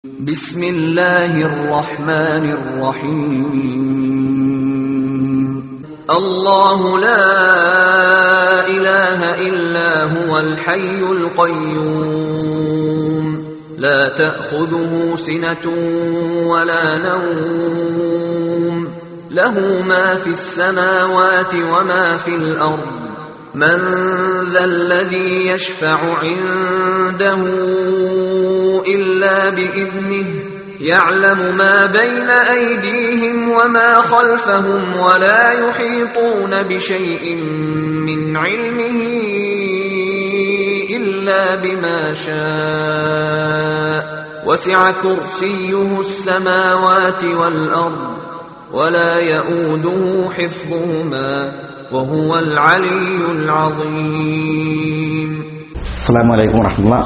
بسم الله الرحمن الرحيم الله لا إله إلا هو الحي القيوم لا تأخذه سنة ولا نوم له ما في السماوات وما في الأرض من ذا الذي يشفع عنده إلا بإذنه يعلم ما بين أيديهم وما خلفهم ولا يحيطون بشيء من علمه إلا بما شاء وسع كرسيه السماوات والأرض ولا يؤوده حفظهما وهو العلي العظيم السلام عليكم ورحمة الله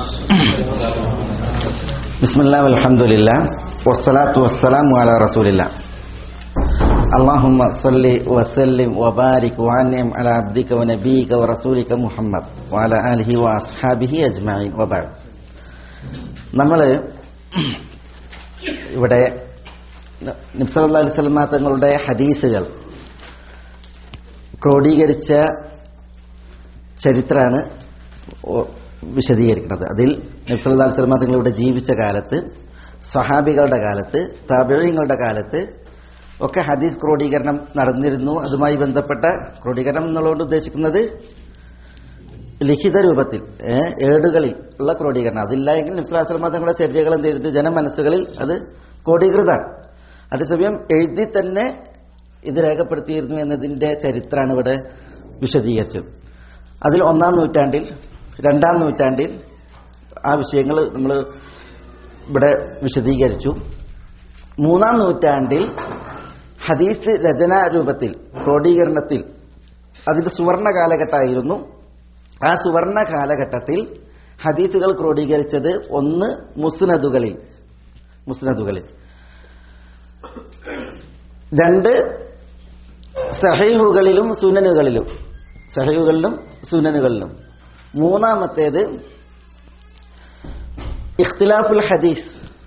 بسم الله والحمد لله والصلاة والسلام على رسول الله اللهم صل وسلم وبارك وعنم على عبدك ونبيك ورسولك محمد وعلى آله وأصحابه أجمعين وبعد നമ്മൾ ഇവിടെ നിബ്സല്ലാ അലൈഹി സ്വലമ തങ്ങളുടെ ഹദീസുകൾ ക്രോഡീകരിച്ച ചരിത്രമാണ് വിശദീകരിക്കുന്നത് അതിൽ നബ്സല്ലാ സ്വലമ തങ്ങളിവിടെ ജീവിച്ച കാലത്ത് സഹാബികളുടെ കാലത്ത് താബിഴങ്ങളുടെ കാലത്ത് ഒക്കെ ഹദീസ് ക്രോഡീകരണം നടന്നിരുന്നു അതുമായി ബന്ധപ്പെട്ട ക്രോഡീകരണം എന്നുള്ളതുകൊണ്ട് ഉദ്ദേശിക്കുന്നത് ലിഖിത രൂപത്തിൽ ഏടുകളിൽ ഉള്ള ക്രോഡീകരണം അതില്ല എങ്കിൽ നബ്സല്ലാ സ്വലമ തങ്ങളുടെ ചര്യകൾ എന്ത് ചെയ്തിട്ട് ജനമനസ്സുകളിൽ അത് ക്രോഡീകൃതമാണ് അതേസമയം എഴുതി തന്നെ ഇത് രേഖപ്പെടുത്തിയിരുന്നു എന്നതിന്റെ ചരിത്രമാണ് ഇവിടെ വിശദീകരിച്ചത് അതിൽ ഒന്നാം നൂറ്റാണ്ടിൽ രണ്ടാം നൂറ്റാണ്ടിൽ ആ വിഷയങ്ങൾ നമ്മൾ ഇവിടെ വിശദീകരിച്ചു മൂന്നാം നൂറ്റാണ്ടിൽ ഹദീസ് രചനാ രൂപത്തിൽ ക്രോഡീകരണത്തിൽ അതിന്റെ സുവർണ കാലഘട്ടമായിരുന്നു ആ സുവർണ കാലഘട്ടത്തിൽ ഹദീസുകൾ ക്രോഡീകരിച്ചത് ഒന്ന് മുസ്നദുകളിൽ മുസ്നദുകളിൽ രണ്ട് സഹൈഹുകളിലും സുനനുകളിലും സഹൈഹുകളിലും സുനനുകളിലും മൂന്നാമത്തേത് ഇഖ്തിലാഫുൽ ഹദീസ്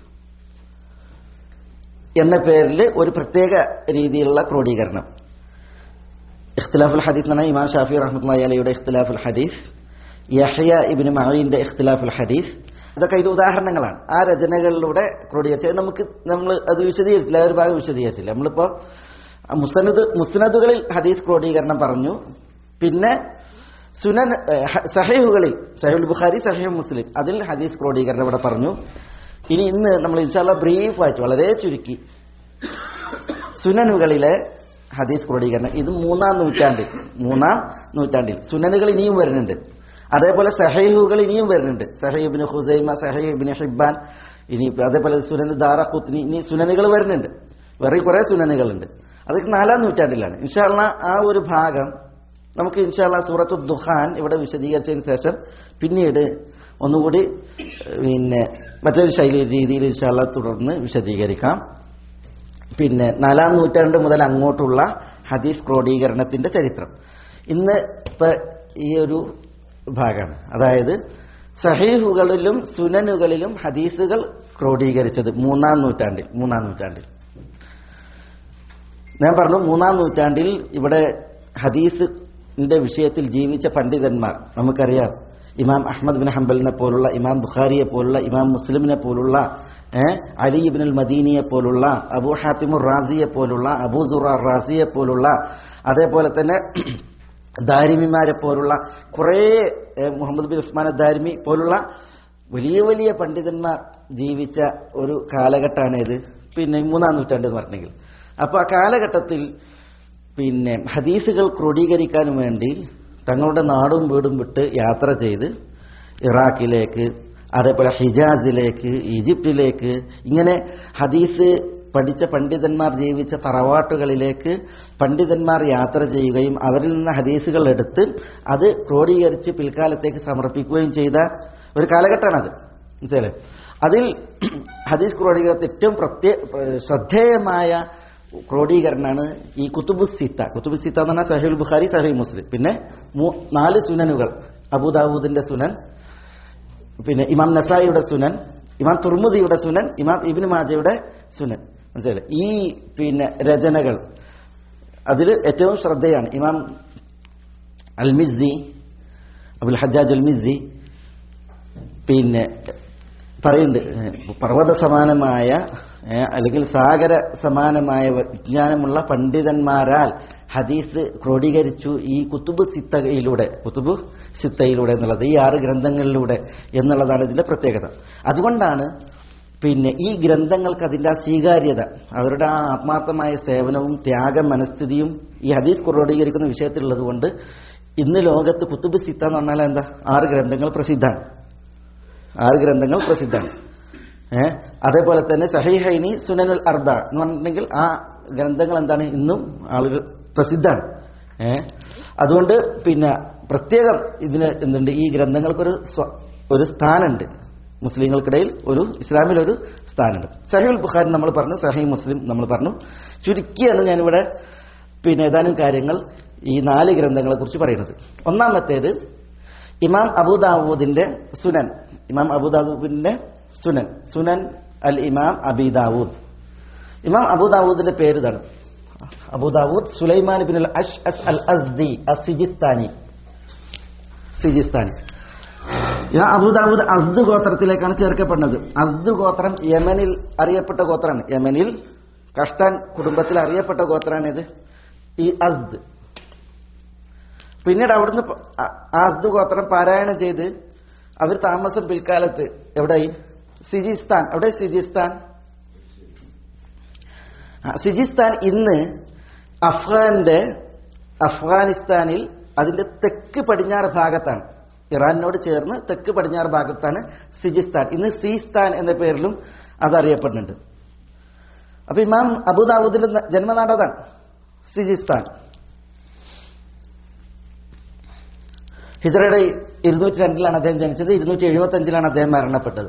എന്ന പേരിൽ ഒരു പ്രത്യേക രീതിയിലുള്ള ക്രോഡീകരണം ഇഖ്തിലാഫുൽ ഹദീസ് എന്ന് പറഞ്ഞാൽ ഇമാം ഷാഫി റഹ്മത്തുള്ളി അലയുടെ ഇഖ്തിലാഫുൽ ഹദീസ് യഹ്യ ഇബിന് മഹീന്റെ ഇഖ്തിലാഫുൽ ഹദീസ് ഇതൊക്കെ ഇത് ഉദാഹരണങ്ങളാണ് ആ രചനകളിലൂടെ ക്രോഡീകരിച്ചത് നമുക്ക് നമ്മൾ അത് വിശദീകരിച്ചില്ല ഒരു ഭാഗം വിശദീകരിച്ചില്ല നമ്മളിപ്പോ മുസ്നദ് മുസ്നദുകളിൽ ഹദീസ് ക്രോഡീകരണം പറഞ്ഞു പിന്നെ സുനൻ സഹീഹുകളിൽ സഹീൽ ബുഖാരി സഹീഹ് മുസ്ലിം അതിൽ ഹദീസ് ക്രോഡീകരണം ഇവിടെ പറഞ്ഞു ഇനി ഇന്ന് നമ്മൾ ഇൻഷാല്ല ബ്രീഫായിട്ട് വളരെ ചുരുക്കി സുനനുകളിലെ ഹദീസ് ക്രോഡീകരണം ഇത് മൂന്നാം നൂറ്റാണ്ടിൽ മൂന്നാം നൂറ്റാണ്ടിൽ സുനനുകൾ ഇനിയും വരുന്നുണ്ട് അതേപോലെ സഹൈഹുകൾ ഇനിയും വരുന്നുണ്ട് സഹൈബിന് ഹുസൈമ സഹൈബിന് ഹിബാൻ ഇനി അതേപോലെ സുനൻ ദാറഖുത്നി ഇനി സുനനുകൾ വരുന്നുണ്ട് വേറെ കുറെ സുനനുകളുണ്ട് അതൊക്കെ നാലാം നൂറ്റാണ്ടിലാണ് ഇൻഷാല്ല ആ ഒരു ഭാഗം നമുക്ക് ഇൻഷാല്ല സൂറത്തു ദുഹാൻ ഇവിടെ വിശദീകരിച്ചതിന് ശേഷം പിന്നീട് ഒന്നുകൂടി പിന്നെ മറ്റൊരു ശൈലി രീതിയിൽ ഇൻഷാല്ല തുടർന്ന് വിശദീകരിക്കാം പിന്നെ നാലാം നൂറ്റാണ്ട് മുതൽ അങ്ങോട്ടുള്ള ഹദീസ് ക്രോഡീകരണത്തിന്റെ ചരിത്രം ഇന്ന് ഇപ്പൊ ഈ ഒരു ഭാഗമാണ് അതായത് സഹീഹുകളിലും സുനനുകളിലും ഹദീസുകൾ ക്രോഡീകരിച്ചത് മൂന്നാം നൂറ്റാണ്ടിൽ മൂന്നാം നൂറ്റാണ്ടിൽ ഞാൻ പറഞ്ഞു മൂന്നാം നൂറ്റാണ്ടിൽ ഇവിടെ ഹദീസിന്റെ വിഷയത്തിൽ ജീവിച്ച പണ്ഡിതന്മാർ നമുക്കറിയാം ഇമാം അഹമ്മദ് ബിൻ ഹംബലിനെ പോലുള്ള ഇമാം ബുഖാരിയെ പോലുള്ള ഇമാം മുസ്ലിമിനെ പോലുള്ള അലി ഇബിനുൽ മദീനിയെ പോലുള്ള അബു ഹാത്തിമുർ റാസിയെ പോലുള്ള അബൂ സുറ റാസിയെ പോലുള്ള അതേപോലെ തന്നെ ദാരിമിമാരെ പോലുള്ള കുറേ മുഹമ്മദ് ബിൻ ഉസ്മാൻ ദാരിമി പോലുള്ള വലിയ വലിയ പണ്ഡിതന്മാർ ജീവിച്ച ഒരു കാലഘട്ടമാണ് ഇത് പിന്നെ മൂന്നാം നൂറ്റാണ്ട് എന്ന് പറഞ്ഞെങ്കിൽ അപ്പോൾ ആ കാലഘട്ടത്തിൽ പിന്നെ ഹദീസുകൾ ക്രോഡീകരിക്കാൻ വേണ്ടി തങ്ങളുടെ നാടും വീടും വിട്ട് യാത്ര ചെയ്ത് ഇറാഖിലേക്ക് അതേപോലെ ഹിജാസിലേക്ക് ഈജിപ്തിലേക്ക് ഇങ്ങനെ ഹദീസ് പഠിച്ച പണ്ഡിതന്മാർ ജീവിച്ച തറവാട്ടുകളിലേക്ക് പണ്ഡിതന്മാർ യാത്ര ചെയ്യുകയും അവരിൽ നിന്ന് ഹദീസുകൾ എടുത്ത് അത് ക്രോഡീകരിച്ച് പിൽക്കാലത്തേക്ക് സമർപ്പിക്കുകയും ചെയ്ത ഒരു കാലഘട്ടമാണത് മനസ്സിലെ അതിൽ ഹദീസ് ക്രോഡീകരണത്തിൽ ഏറ്റവും പ്രത്യേക ശ്രദ്ധേയമായ ക്രോഡീകരണമാണ് ഈ കുത്തുബു സിത്ത കുത്തുബു സിത്ത എന്ന് പറഞ്ഞാൽ സഹീൽ ബുഖാരി സഹീൽ മുസ്ലിം പിന്നെ നാല് സുനനുകൾ അബൂദാവൂദിന്റെ സുനൻ പിന്നെ ഇമാം നസായിയുടെ സുനൻ ഇമാം തുർമുദിയുടെ സുനൻ ഇമാം ഇബിൻ മാജയുടെ സുനൻ മനസ്സിലായില്ലേ ഈ പിന്നെ രചനകൾ അതിൽ ഏറ്റവും ശ്രദ്ധയാണ് ഇമാം അൽമിസി അബുൽ ഹജ്ജാജ് അൽമിസി പിന്നെ പറയുന്നുണ്ട് ഏഹ്, പർവ്വത സമാനമായ ഏഹ്, അല്ലെങ്കിൽ സാഗര സമാനമായ വിജ്ഞാനമുള്ള പണ്ഡിതന്മാരാൽ ഹദീസ് ക്രോഡീകരിച്ചു ഈ കുത്തുബ് സിത്തയിലൂടെ കുത്തുബ് സിത്തയിലൂടെ എന്നുള്ളത് ഈ ആറ് ഗ്രന്ഥങ്ങളിലൂടെ എന്നുള്ളതാണ് ഇതിന്റെ പ്രത്യേകത അതുകൊണ്ടാണ് പിന്നെ ഈ ഗ്രന്ഥങ്ങൾക്ക് അതിന്റെ ആ സ്വീകാര്യത അവരുടെ ആ ആത്മാർത്ഥമായ സേവനവും ത്യാഗ മനസ്ഥിതിയും ഈ ഹദീസ് ക്രോഡീകരിക്കുന്ന വിഷയത്തിലുള്ളത് കൊണ്ട് ഇന്ന് ലോകത്ത് കുത്തുബ് സിത്ത എന്ന് പറഞ്ഞാൽ എന്താ ആറ് ഗ്രന്ഥങ്ങൾ പ്രസിദ്ധമാണ് ആറ് ഗ്രന്ഥങ്ങൾ പ്രസിദ്ധമാണ് ഏഹ് അതേപോലെ തന്നെ സഹീഹൈനി സുനനുൽ അർബ എന്ന് പറഞ്ഞിട്ടുണ്ടെങ്കിൽ ആ ഗ്രന്ഥങ്ങൾ എന്താണ് ഇന്നും ആളുകൾ പ്രസിദ്ധമാണ് ഏഹ് അതുകൊണ്ട് പിന്നെ പ്രത്യേകം ഇതിന് എന്തുണ്ട് ഈ ഗ്രന്ഥങ്ങൾക്കൊരു സ്വ- ഒരു സ്ഥാനമുണ്ട് മുസ്ലിങ്ങൾക്കിടയിൽ ഒരു ഇസ്ലാമിലൊരു സ്ഥാനമുണ്ട് സഹീൽ ബുഖാരി നമ്മൾ പറഞ്ഞു സഹീ മുസ്ലിം നമ്മൾ പറഞ്ഞു ചുരുക്കിയാണ് ഞാനിവിടെ പിന്നെ ഏതാനും കാര്യങ്ങൾ ഈ നാല് ഗ്രന്ഥങ്ങളെ കുറിച്ച് പറയുന്നത് ഒന്നാമത്തേത് ഇമാം അബൂദാവൂദിന്റെ സുനൻ ഇമാം അബൂദാവൂദിന്റെ സുനൻ സുനൻ അൽ ഇമാം അബിദാവൂദ് ഇമാം അബൂദാവൂദിന്റെ പേര് ഇതാണ് അബൂദാവൂദ് സുലൈമാൻ ബിൻ അൽ അഷ് അസ് അൽ അസ്ദി അസിജിസ്ഥാനി സിജിസ്ഥാനി ഇമാം അബൂദാവൂദ് അസ്ദ് ഗോത്രത്തിലേക്കാണ് ചേർക്കപ്പെടുന്നത് അസ്ദ് ഗോത്രം യമനിൽ അറിയപ്പെട്ട ഗോത്രമാണ് യമനിൽ കഷ്താൻ കുടുംബത്തിൽ അറിയപ്പെട്ട ഗോത്രമാണ് ഇത് ഈ അസ്ദ് പിന്നീട് അവിടുന്ന് പ- ആ- ആസ്ദ് ഗോത്രം പാരായണം ചെയ്ത് അവർ താമസം പിൽക്കാലത്ത് എവിടെയായി സിജിസ്ഥാൻ എവിടെ സിജിസ്ഥാൻ ആ, സിജിസ്ഥാൻ ഇന്ന് അഫ്ഗാന്റെ അഫ്ഗാനിസ്ഥാനിൽ അതിന്റെ തെക്ക് പടിഞ്ഞാറ് ഭാഗത്താണ് ഇറാനിനോട് ചേർന്ന് തെക്ക് പടിഞ്ഞാറ് ഭാഗത്താണ് സിജിസ്ഥാൻ ഇന്ന് സീസ്ഥാൻ എന്ന പേരിലും അതറിയപ്പെടുന്നുണ്ട് അപ്പൊ ഇമാം അബുദാബുദിന്റെ ന- ജന്മനാട് അതാണ് സിജിസ്ഥാൻ ഹിജറയുടെ ഇരുന്നൂറ്റി രണ്ടിലാണ് അദ്ദേഹം ജനിച്ചത് ഇരുന്നൂറ്റി എഴുപത്തി അഞ്ചിലാണ് അദ്ദേഹം മരണപ്പെട്ടത്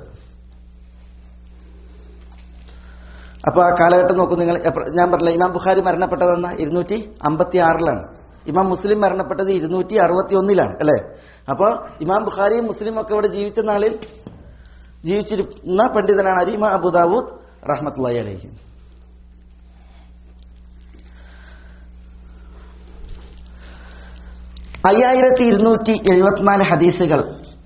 അപ്പൊ ആ കാലഘട്ടം നോക്കൂ നിങ്ങൾ എപ്പ- ഞാൻ പറഞ്ഞില്ല ഇമാം ബുഖാരി മരണപ്പെട്ടതെന്ന ഇരുന്നൂറ്റി അമ്പത്തി ആറിലാണ് ഇമാം മുസ്ലിം മരണപ്പെട്ടത് ഇരുന്നൂറ്റി അറുപത്തി ഒന്നിലാണ് അല്ലെ അപ്പൊ ഇമാം ബുഖാരിയും മുസ്ലിം ഒക്കെ ഇവിടെ ജീവിച്ച നാളിൽ ജീവിച്ചിരുന്ന പണ്ഡിതനാണ് അലി ഇമാം അബുദാവൂദ് റഹ്മത്തുള്ളി അലഹി അയ്യായിരത്തി ഇരുന്നൂറ്റി എഴുപത്തിനാല് ഹദീസുകൾ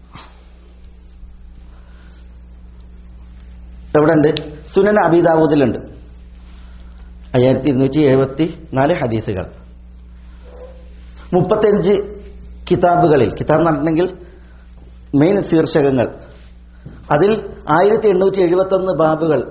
എവിടെ ഉണ്ട് സുനൻ അബിദാവൂദിലുണ്ട് അയ്യായിരത്തി ഇരുന്നൂറ്റി എഴുപത്തി നാല് ഹദീസുകൾ മുപ്പത്തഞ്ച് കിതാബുകളിൽ കിതാബ് എന്ന് പറഞ്ഞിട്ടുണ്ടെങ്കിൽ മെയിൻ ശീർഷകങ്ങൾ അതിൽ ആയിരത്തി എണ്ണൂറ്റി എഴുപത്തി ഒന്ന് ബാബുകൾ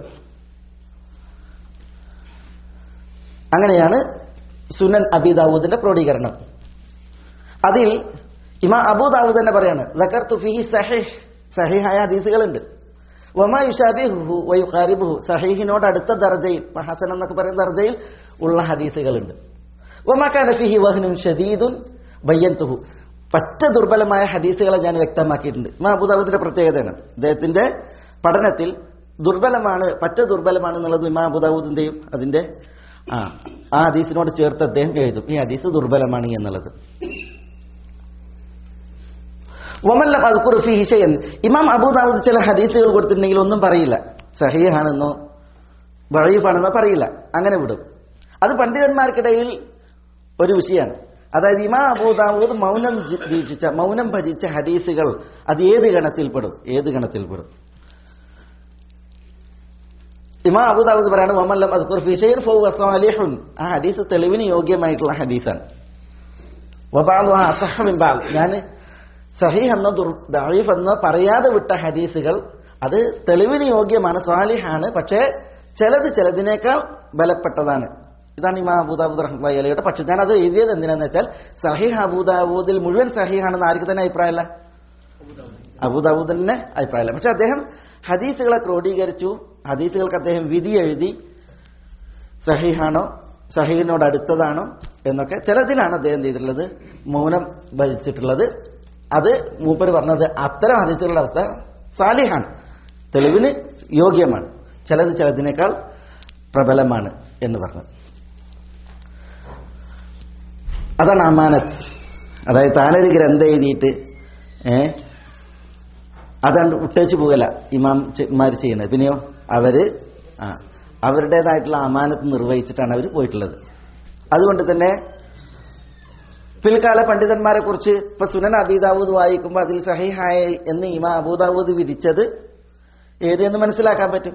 അങ്ങനെയാണ് സുനൻ അബിദാവൂദിന്റെ ക്രോഡീകരണം അതിൽ ഇമാ അബൂദാവൂദ് തന്നെ പറയാണ് ദക്കർതു ഫിഹി സഹീഹ് സഹീഹായ ഹദീസുകളുണ്ട് വമാ യുഷാബിഹു വയുഖാരിബുഹു സഹീഹിനോട് അടുത്ത ദർജയിൽ ഇപ്പൊ ഹസൻ എന്നൊക്കെ പറയുന്ന ദർജയിൽ ഉള്ള ഹദീസുകളുണ്ട് വമാ കാന ഫിഹി വഹ്നുൻ ഷദീദുൻ ബയ്യൻതുഹു പറ്റ ദുർബലമായ ഹദീസുകളെ ഞാൻ വ്യക്തമാക്കിയിട്ടുണ്ട് ഇമാ അബൂദാവൂദിന്റെ പ്രത്യേകതയാണ് അദ്ദേഹത്തിന്റെ പഠനത്തിൽ ദുർബലമാണ് പറ്റ ദുർബലമാണ് എന്നുള്ളത് ഇമാ അബൂദാവൂദിന്റെയും അതിന്റെ ആ ആ ഹദീസിനോട് ചേർത്ത് അദ്ദേഹം എഴുതും ഈ ഹദീസ് ദുർബലമാണ് എന്നുള്ളത് വമല്ല അദ്കുർ ഫീഹി ഷൈഅൻ ഇമാം അബൂദാവൂദ് ചില ഹദീസുകൾ കൊടുത്തിട്ടുണ്ടെങ്കിൽ ഒന്നും പറയില്ല സഹീഹാണെന്നോ വഴീഫാണെന്നോ പറയില്ല അങ്ങനെ വിടും അത് പണ്ഡിതന്മാർക്കിടയിൽ ഒരു വിഷയമാണ് അതായത് ഇമാം അബൂദാവൂദ് മൗനം ജി- ദീക്ഷിച്ച മൗനം ഭജിച്ച ഹദീസുകൾ അത് ഏത് ഗണത്തിൽപ്പെടും ഏത് ഗണത്തിൽപ്പെടും ഇമാം അബൂദാവൂദ് പറയാണ് വമല്ലം അദ്കുർ ഫീ ഷൈഅൻ ഫഹുവ സാലിഹുൻ ആ ഹദീസ് തെളിവിന് യോഗ്യമായിട്ടുള്ള ഹദീസാണ് വബാലുഹ അസഹ്ഹു മിൻ ബഅദ് ഞാൻ സഹീഹ് എന്നോ ദുർ- ദഈഫ് എന്നോ പറയാതെ വിട്ട ഹദീസുകൾ അത് തെളിവിന് യോഗ്യമാണ് സ്വാലിഹാണ് പക്ഷേ ചിലത് ചിലതിനേക്കാൾ ബലപ്പെട്ടതാണ് ഇതാണ് ഇമാ അബൂദാബൂദ് റഹ്മത്തുള്ളാഹി അലൈയുടെ പക്ഷെ ഞാൻ അത് എഴുതിയത് എന്തിനാന്ന് വെച്ചാൽ സഹീഹ് അബൂദാബൂദിൽ മുഴുവൻ സഹീഹാണെന്ന് ആർക്ക് തന്നെ അഭിപ്രായമല്ല അബൂദാബൂദിന് അഭിപ്രായമല്ല പക്ഷെ അദ്ദേഹം ഹദീസുകളെ ക്രോഡീകരിച്ചു ഹദീസുകൾക്ക് അദ്ദേഹം വിധി എഴുതി സഹീഹാണോ സഹീഹിനോട് അടുത്തതാണോ എന്നൊക്കെ ചിലതിലാണ് അദ്ദേഹം എന്ത് ചെയ്തിട്ടുള്ളത് മൗനം ഭജിച്ചിട്ടുള്ളത് അത് മൂപ്പര് പറഞ്ഞത് അത്തരം ഹദീസുകളുടെ അവസ്ഥ സാലിഹാണ് തെളിവിന് യോഗ്യമാണ് ചിലത് ചിലതിനേക്കാൾ പ്രബലമാണ് എന്ന് പറഞ്ഞത് അതാണ് അമാനത്ത് അതായത് താനൊരു ഗ്രന്ഥം എഴുതിയിട്ട് ഏ അതാണ്ട് വിട്ടേച്ച് പോകല ഇമാംമാർ ചെയ്യുന്നത് പിന്നെയോ അവര് ആ അവരുടേതായിട്ടുള്ള അമാനത്ത് നിർവഹിച്ചിട്ടാണ് അവർ പോയിട്ടുള്ളത് അതുകൊണ്ട് തന്നെ പിൽക്കാല പണ്ഡിതന്മാരെ കുറിച്ച് ഇപ്പൊ സുനൻ അബീദാവൂദ് വായിക്കുമ്പോൾ അതിൽ സഹിഹായ എന്ന് ഇമാ അബൂദാവൂദ് വിധിച്ചത് ഏത് എന്ന് മനസ്സിലാക്കാൻ പറ്റും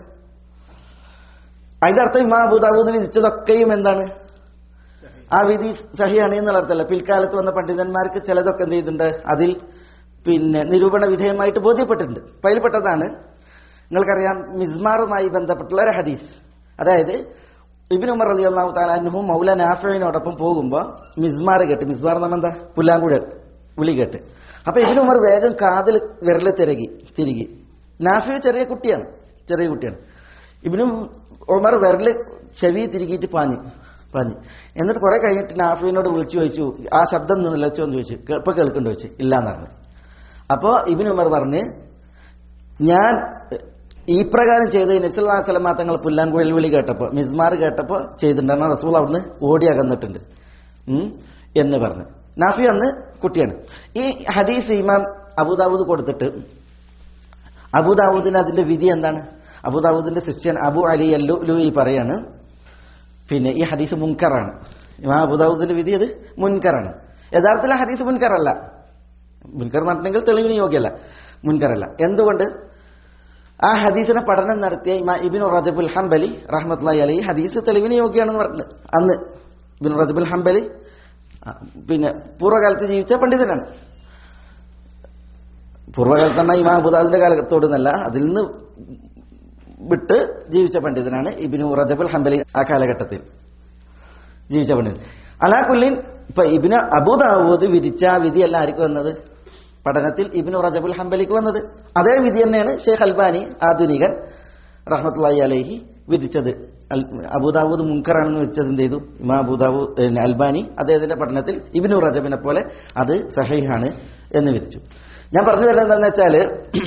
അതിന്റെ അർത്ഥം ഇമാ അബൂദാവൂദ് വിധിച്ചതൊക്കെയും എന്താണ് ആ വിധി സഹിയാണ് എന്നുള്ള അർത്ഥമല്ല പിൽക്കാലത്ത് വന്ന പണ്ഡിതന്മാർക്ക് ചിലതൊക്കെ എന്ത് ചെയ്തിട്ടുണ്ട് അതിൽ പിന്നെ നിരൂപണ വിധേയമായിട്ട് ബോധ്യപ്പെട്ടിട്ടുണ്ട് അപ്പൊ അതിൽപ്പെട്ടതാണ് നിങ്ങൾക്കറിയാം മിസ്മാറുമായി ബന്ധപ്പെട്ടുള്ള ഒരു ഹദീസ് അതായത് ഇബിൻ ഉമർ അലി അള്ളാഹു താലാൻഹു മൗല നാഫിനോടൊപ്പം പോകുമ്പോൾ മിസ്മാർ കേട്ട് മിസ്മാർ എന്ന് പറഞ്ഞാൽ എന്താ പുല്ലാങ്കുഴൽ വിളി കേട്ട് അപ്പൊ ഇബിൻ ഉമർ വേഗം കാതിൽ വിരല് തിരകി തിരികി നാഫി ചെറിയ കുട്ടിയാണ് ചെറിയ കുട്ടിയാണ് ഇബിനും ഉമർ വിരല് ചെവി തിരികിയിട്ട് പാഞ്ഞു പാഞ്ഞു എന്നിട്ട് കുറെ കഴിഞ്ഞിട്ട് നാഫിനോട് വിളിച്ചു ചോദിച്ചു ആ ശബ്ദം നിലച്ചോ എന്ന് ചോദിച്ചു "കേ- ഇപ്പൊ കേൾക്കണ്ടോ ചോദിച്ചു ഇല്ലാന്ന് പറഞ്ഞു അപ്പോ ഇബിൻ ഉമർ പറഞ്ഞ് ഞാൻ ഈ പ്രകാരം ചെയ്ത് നബ്സല്ലാ സ്വലമാ തങ്ങൾ പുല്ലാങ്കുഴൽ വിളി കേട്ടപ്പോ മിസ്മാർ കേട്ടപ്പോ ചെയ്തിട്ടുണ്ടാണ് റസൂൾ അവിടുന്ന് ഓടി അകന്നിട്ടുണ്ട് ഉം, എന്ന് പറഞ്ഞു നാഫി അന്ന് കുട്ടിയാണ് ഈ ഹദീസ് ഇമാം അബുദാവൂദ് കൊടുത്തിട്ട് അബുദാവൂദിന് അതിന്റെ വിധി എന്താണ് അബുദാവൂദിന്റെ ശിഷ്യൻ അബു അലി അല്ലു ലൂയി പറയാണ് പിന്നെ ഈ ഹദീസ് മുൻകറാണ് ഇമാം അബുദാവൂദിന്റെ വിധി അത് മുൻകറാണ് യഥാർത്ഥത്തിൽ ആ ഹദീസ് മുൻകറല്ല മുൻകർ എന്ന് പറഞ്ഞിട്ടുണ്ടെങ്കിൽ തെളിവിന് യോഗ്യമല്ല മുൻകറല്ല എന്തുകൊണ്ട് ആ ഹദീസിനെ പഠനം നടത്തിയ ഇമാ ഇബിൻ റജബുൽ ഹംബലി റഹ്മത്തുള്ളി അലി ഹദീസ് തെളിവിന് യോഗ്യമാണെന്ന് പറഞ്ഞു അന്ന് ഇബിൻ റജബുൽ ഹംബലി ആ, പിന്നെ പൂർവ്വകാലത്ത് ജീവിച്ച പണ്ഡിതനാണ് പൂർവ്വകാലത്ത് തന്നെ ഇമാം അബുദാബിന്റെ കാലത്തോട് എന്നല്ല അതിൽ നിന്ന് വിട്ട് ജീവിച്ച പണ്ഡിതനാണ് ഇബിനു റജബുൽ ഹംബലി ആ കാലഘട്ടത്തിൽ ജീവിച്ച പണ്ഡിതൻ അലാഖുല്ലിൻ ഇപ്പൊ ഇബിന് അബുദാവൂദ് വിധിച്ച ആ വിധിയല്ല ആർക്കും വന്നത് പഠനത്തിൽ ഇബിനു റജബുൽ ഹംബലിക്ക് വന്നത് അതേ വിധി തന്നെയാണ് ഷെയ്ഖ് അൽബാനി ആധുനികൻ റഹ്മത്തുള്ളി അലൈഹി വിധിച്ചത് അൽ- അബൂദാവൂദ് മുൻകറാണെന്ന് വെച്ചത് എന്ത് ചെയ്തു ഇമാ അബൂദാവൂദ് പിന്നെ അൽബാനി അദ്ദേഹത്തിന്റെ പഠനത്തിൽ ഇബിനു റജബിനെ പോലെ അത് സഹീഹാണ് എന്ന് വിധിച്ചു ഞാൻ പറഞ്ഞു വരുന്നത് എന്താണെന്ന് വെച്ചാല്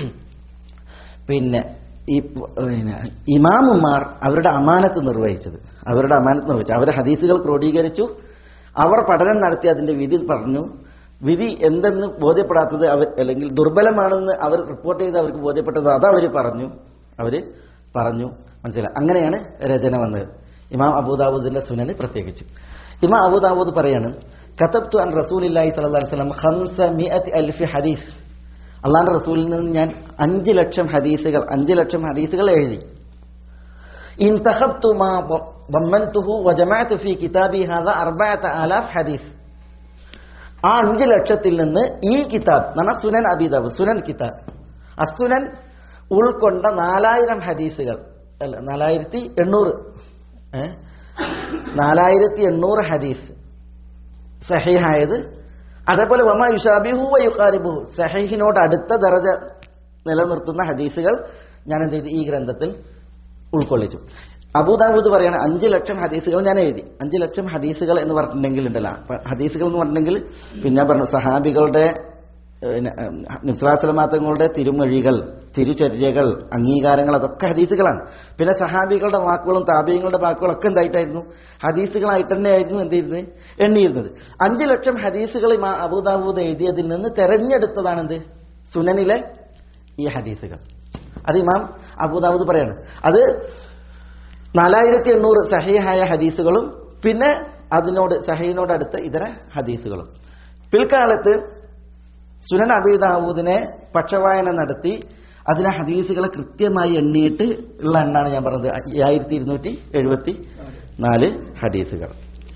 പിന്നെ ഈ പ- പിന്നെ ഇമാമുമാർ അവരുടെ അമാനത്ത് നിർവഹിച്ചത് അവരുടെ അമാനത്ത് നിർവഹിച്ചു അവരെ ഹദീസുകൾ ക്രോഡീകരിച്ചു അവർ പഠനം നടത്തി അതിന്റെ വിധി പറഞ്ഞു വിധി എന്തെന്ന് ബോധ്യപ്പെടാത്തത് അവർ അല്ലെങ്കിൽ ദുർബലമാണെന്ന് അവർ റിപ്പോർട്ട് ചെയ്ത് അവർക്ക് ബോധ്യപ്പെട്ടത് അത് അവർ പറഞ്ഞു അവര് പറഞ്ഞു മനസ്സിലായി അങ്ങനെയാണ് രചന വന്നത് ഇമാം അബൂദാവൂദിന്റെ സുനന് പ്രത്യേകിച്ചു ഇമാം അബൂദാവൂദ് പറയാണ് കത്തബ്തു അൻ റസൂലില്ലാഹി സ്വല്ലല്ലാഹി അലൈഹി വസല്ലം ഖംസ മിഅത്തി അൽഫി ഹദീസ് അള്ളാന്റെ റസൂലിൽ നിന്ന് ഞാൻ അഞ്ച് ലക്ഷം ഹദീസുകൾ അഞ്ച് ലക്ഷം ഹദീസുകൾ എഴുതി ഇൻതഖബ്തു മാ ضمنته وجمعت في كتابي هذا أربعة آلاف حديث ആ അഞ്ച് ലക്ഷത്തിൽ നിന്ന് ഈ കിതാബ് എന്ന് പറഞ്ഞാൽ സുനൻ അബീദാബ് സുനൻ കിതാബ് അസുനൻ ഉൾക്കൊണ്ട നാലായിരം ഹദീസുകൾ അല്ല നാലായിരത്തി എണ്ണൂറ് ഏ നാലായിരത്തി എണ്ണൂറ് ഹദീസ് സഹീഹായത് അതേപോലെ വമ യുഷാബിഹു വയുഖാരിബുഹു സഹീഹിനോട് അടുത്ത ദറജ നിലനിർത്തുന്ന ഹദീസുകൾ ഞാൻ എന്ത് ചെയ്തു ഈ ഗ്രന്ഥത്തിൽ ഉൾക്കൊള്ളിച്ചു അബൂദാബൂദ് പറയാണ് അഞ്ച് ലക്ഷം ഹദീസുകൾ ഞാൻ എഴുതി അഞ്ച് ലക്ഷം ഹദീസുകൾ എന്ന് പറഞ്ഞിട്ടുണ്ടെങ്കിൽ ഉണ്ടല്ലോ അപ്പൊ ഹദീസുകൾ എന്ന് പറഞ്ഞിട്ടുണ്ടെങ്കിൽ പിന്നെ പറഞ്ഞു സഹാബികളുടെ നിസ്രാസലമാത്തങ്ങളുടെ തിരുമൊഴികൾ തിരുചര്യകൾ അംഗീകാരങ്ങൾ അതൊക്കെ ഹദീസുകളാണ് പിന്നെ സഹാബികളുടെ വാക്കുകളും താപീയങ്ങളുടെ വാക്കുകളൊക്കെ എന്തായിട്ടായിരുന്നു ഹദീസുകളായിട്ട് തന്നെയായിരുന്നു എന്ത് ചെയ്യുന്നത് എണ്ണിയിരുന്നത് അഞ്ച് ലക്ഷം ഹദീസുകൾ ഇമാ അബൂദാബൂദ് എഴുതിയതിൽ നിന്ന് തെരഞ്ഞെടുത്തതാണ് എന്ത് സുനനിലെ ഈ ഹദീസുകൾ അത് ഇമാം അബൂദാബൂദ് പറയാണ് അത് നാലായിരത്തി എണ്ണൂറ് സഹീഹായ ഹദീസുകളും പിന്നെ അതിനോട് സഹീനോട് അടുത്ത ഇതര ഹദീസുകളും പിൽക്കാലത്ത് സുനൻ അബീദാവൂദിനെ പക്ഷവായന നടത്തി അതിലെ ഹദീസുകളെ കൃത്യമായി എണ്ണിയിട്ട് ഉള്ള എണ്ണാണ് ഞാൻ പറഞ്ഞത് അയ്യായിരത്തി ഇരുന്നൂറ്റി എഴുപത്തി നാല് ഹദീസുകൾ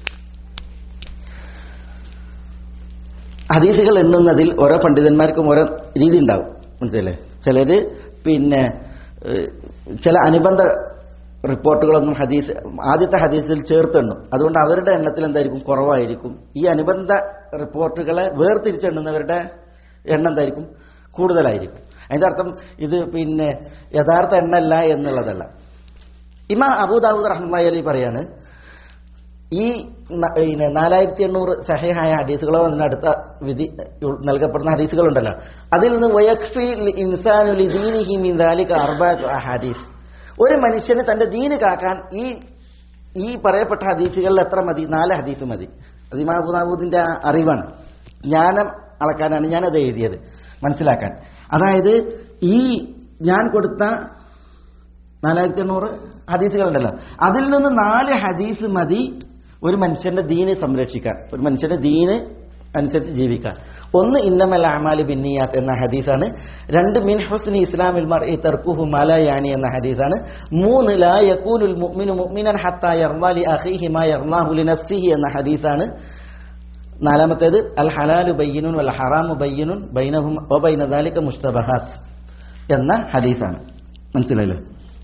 ഹദീസുകൾ എണ്ണുന്നതിൽ ഓരോ പണ്ഡിതന്മാർക്കും ഓരോ രീതി ഉണ്ടാവും മനസ്സിലല്ലേ ചിലര് പിന്നെ ഏഹ്, ചില അനുബന്ധ റിപ്പോർട്ടുകളൊന്നും ഹദീസ് ആദ്യത്തെ ഹദീസിൽ ചേർത്തെണ്ണും അതുകൊണ്ട് അവരുടെ എണ്ണത്തിൽ എന്തായിരിക്കും കുറവായിരിക്കും ഈ അനുബന്ധ റിപ്പോർട്ടുകളെ വേർതിരിച്ചെണ്ണുന്നവരുടെ എണ്ണം എന്തായിരിക്കും കൂടുതലായിരിക്കും അതിന്റെ അർത്ഥം ഇത് പിന്നെ യഥാർത്ഥ എണ്ണല്ല എന്നുള്ളതല്ല ഇമാ അബൂദാവൂദ് റഹ്മായി അലി പറയാണ് ഈ ന- പിന്നെ നാലായിരത്തി എണ്ണൂറ് സഹയായ ഹദീസുകളോ അതിനടുത്ത വിധി ഉൾ- നൽകപ്പെടുന്ന ഹദീസുകളുണ്ടല്ലോ അതിൽ നിന്ന് വയക്ഫി ഇൻസാനു ലിദീനിഹി മിൻ ദാലിക അർബഅത്തു അഹാദീസ് ഒരു മനുഷ്യന് തന്റെ ദീന് കാക്കാൻ ഈ ഈ പറയപ്പെട്ട ഹദീസുകളിൽ എത്ര മതി നാല് ഹദീസ് മതി അത് ഇമാം അബൂദാവൂദിന്റെ ആ അറിവാണ് ജ്ഞാനം അളക്കാനാണ് ഞാനത് എഴുതിയത് മനസ്സിലാക്കാൻ അതായത് ഈ ഞാൻ കൊടുത്ത നാലായിരത്തി എണ്ണൂറ് ഹദീസുകളുണ്ടല്ലോ അതിൽ നിന്ന് നാല് ഹദീസ് മതി ഒരു മനുഷ്യന്റെ ദീന് സംരക്ഷിക്കാൻ ഒരു മനുഷ്യന്റെ ദീന് അനുസരിച്ച് ജീവിക്കാൻ ഒന്ന് ഇന്നമൽ അമാലി ബിന്നിയാത്ത് എന്ന ഹദീസാണ് രണ്ട് മിൻ ഹുസ്നി ഇസ്ലാമിൽ മർഇ തർക്കുഹു മലയാനി എന്ന ഹദീസാണ് മൂന്ന് ലാ യകൂനുൽ മുഅ്മിനു മുഅ്മിനൻ ഹത്താ യർദാ ലി അഖീഹി മാ യർദാഹു ലി നഫ്സിഹി എന്ന ഹദീസാണ് നാലാമത്തേത് അൽ ഹലാലു ബയ്യനുൻ വൽ ഹറാമു ബയ്യനുൻ ബൈനഹും വ ബൈന ദാലിക മുസ്തബഹാത്ത് എന്ന ഹദീസാണ് മനസ്സിലായല്ലോ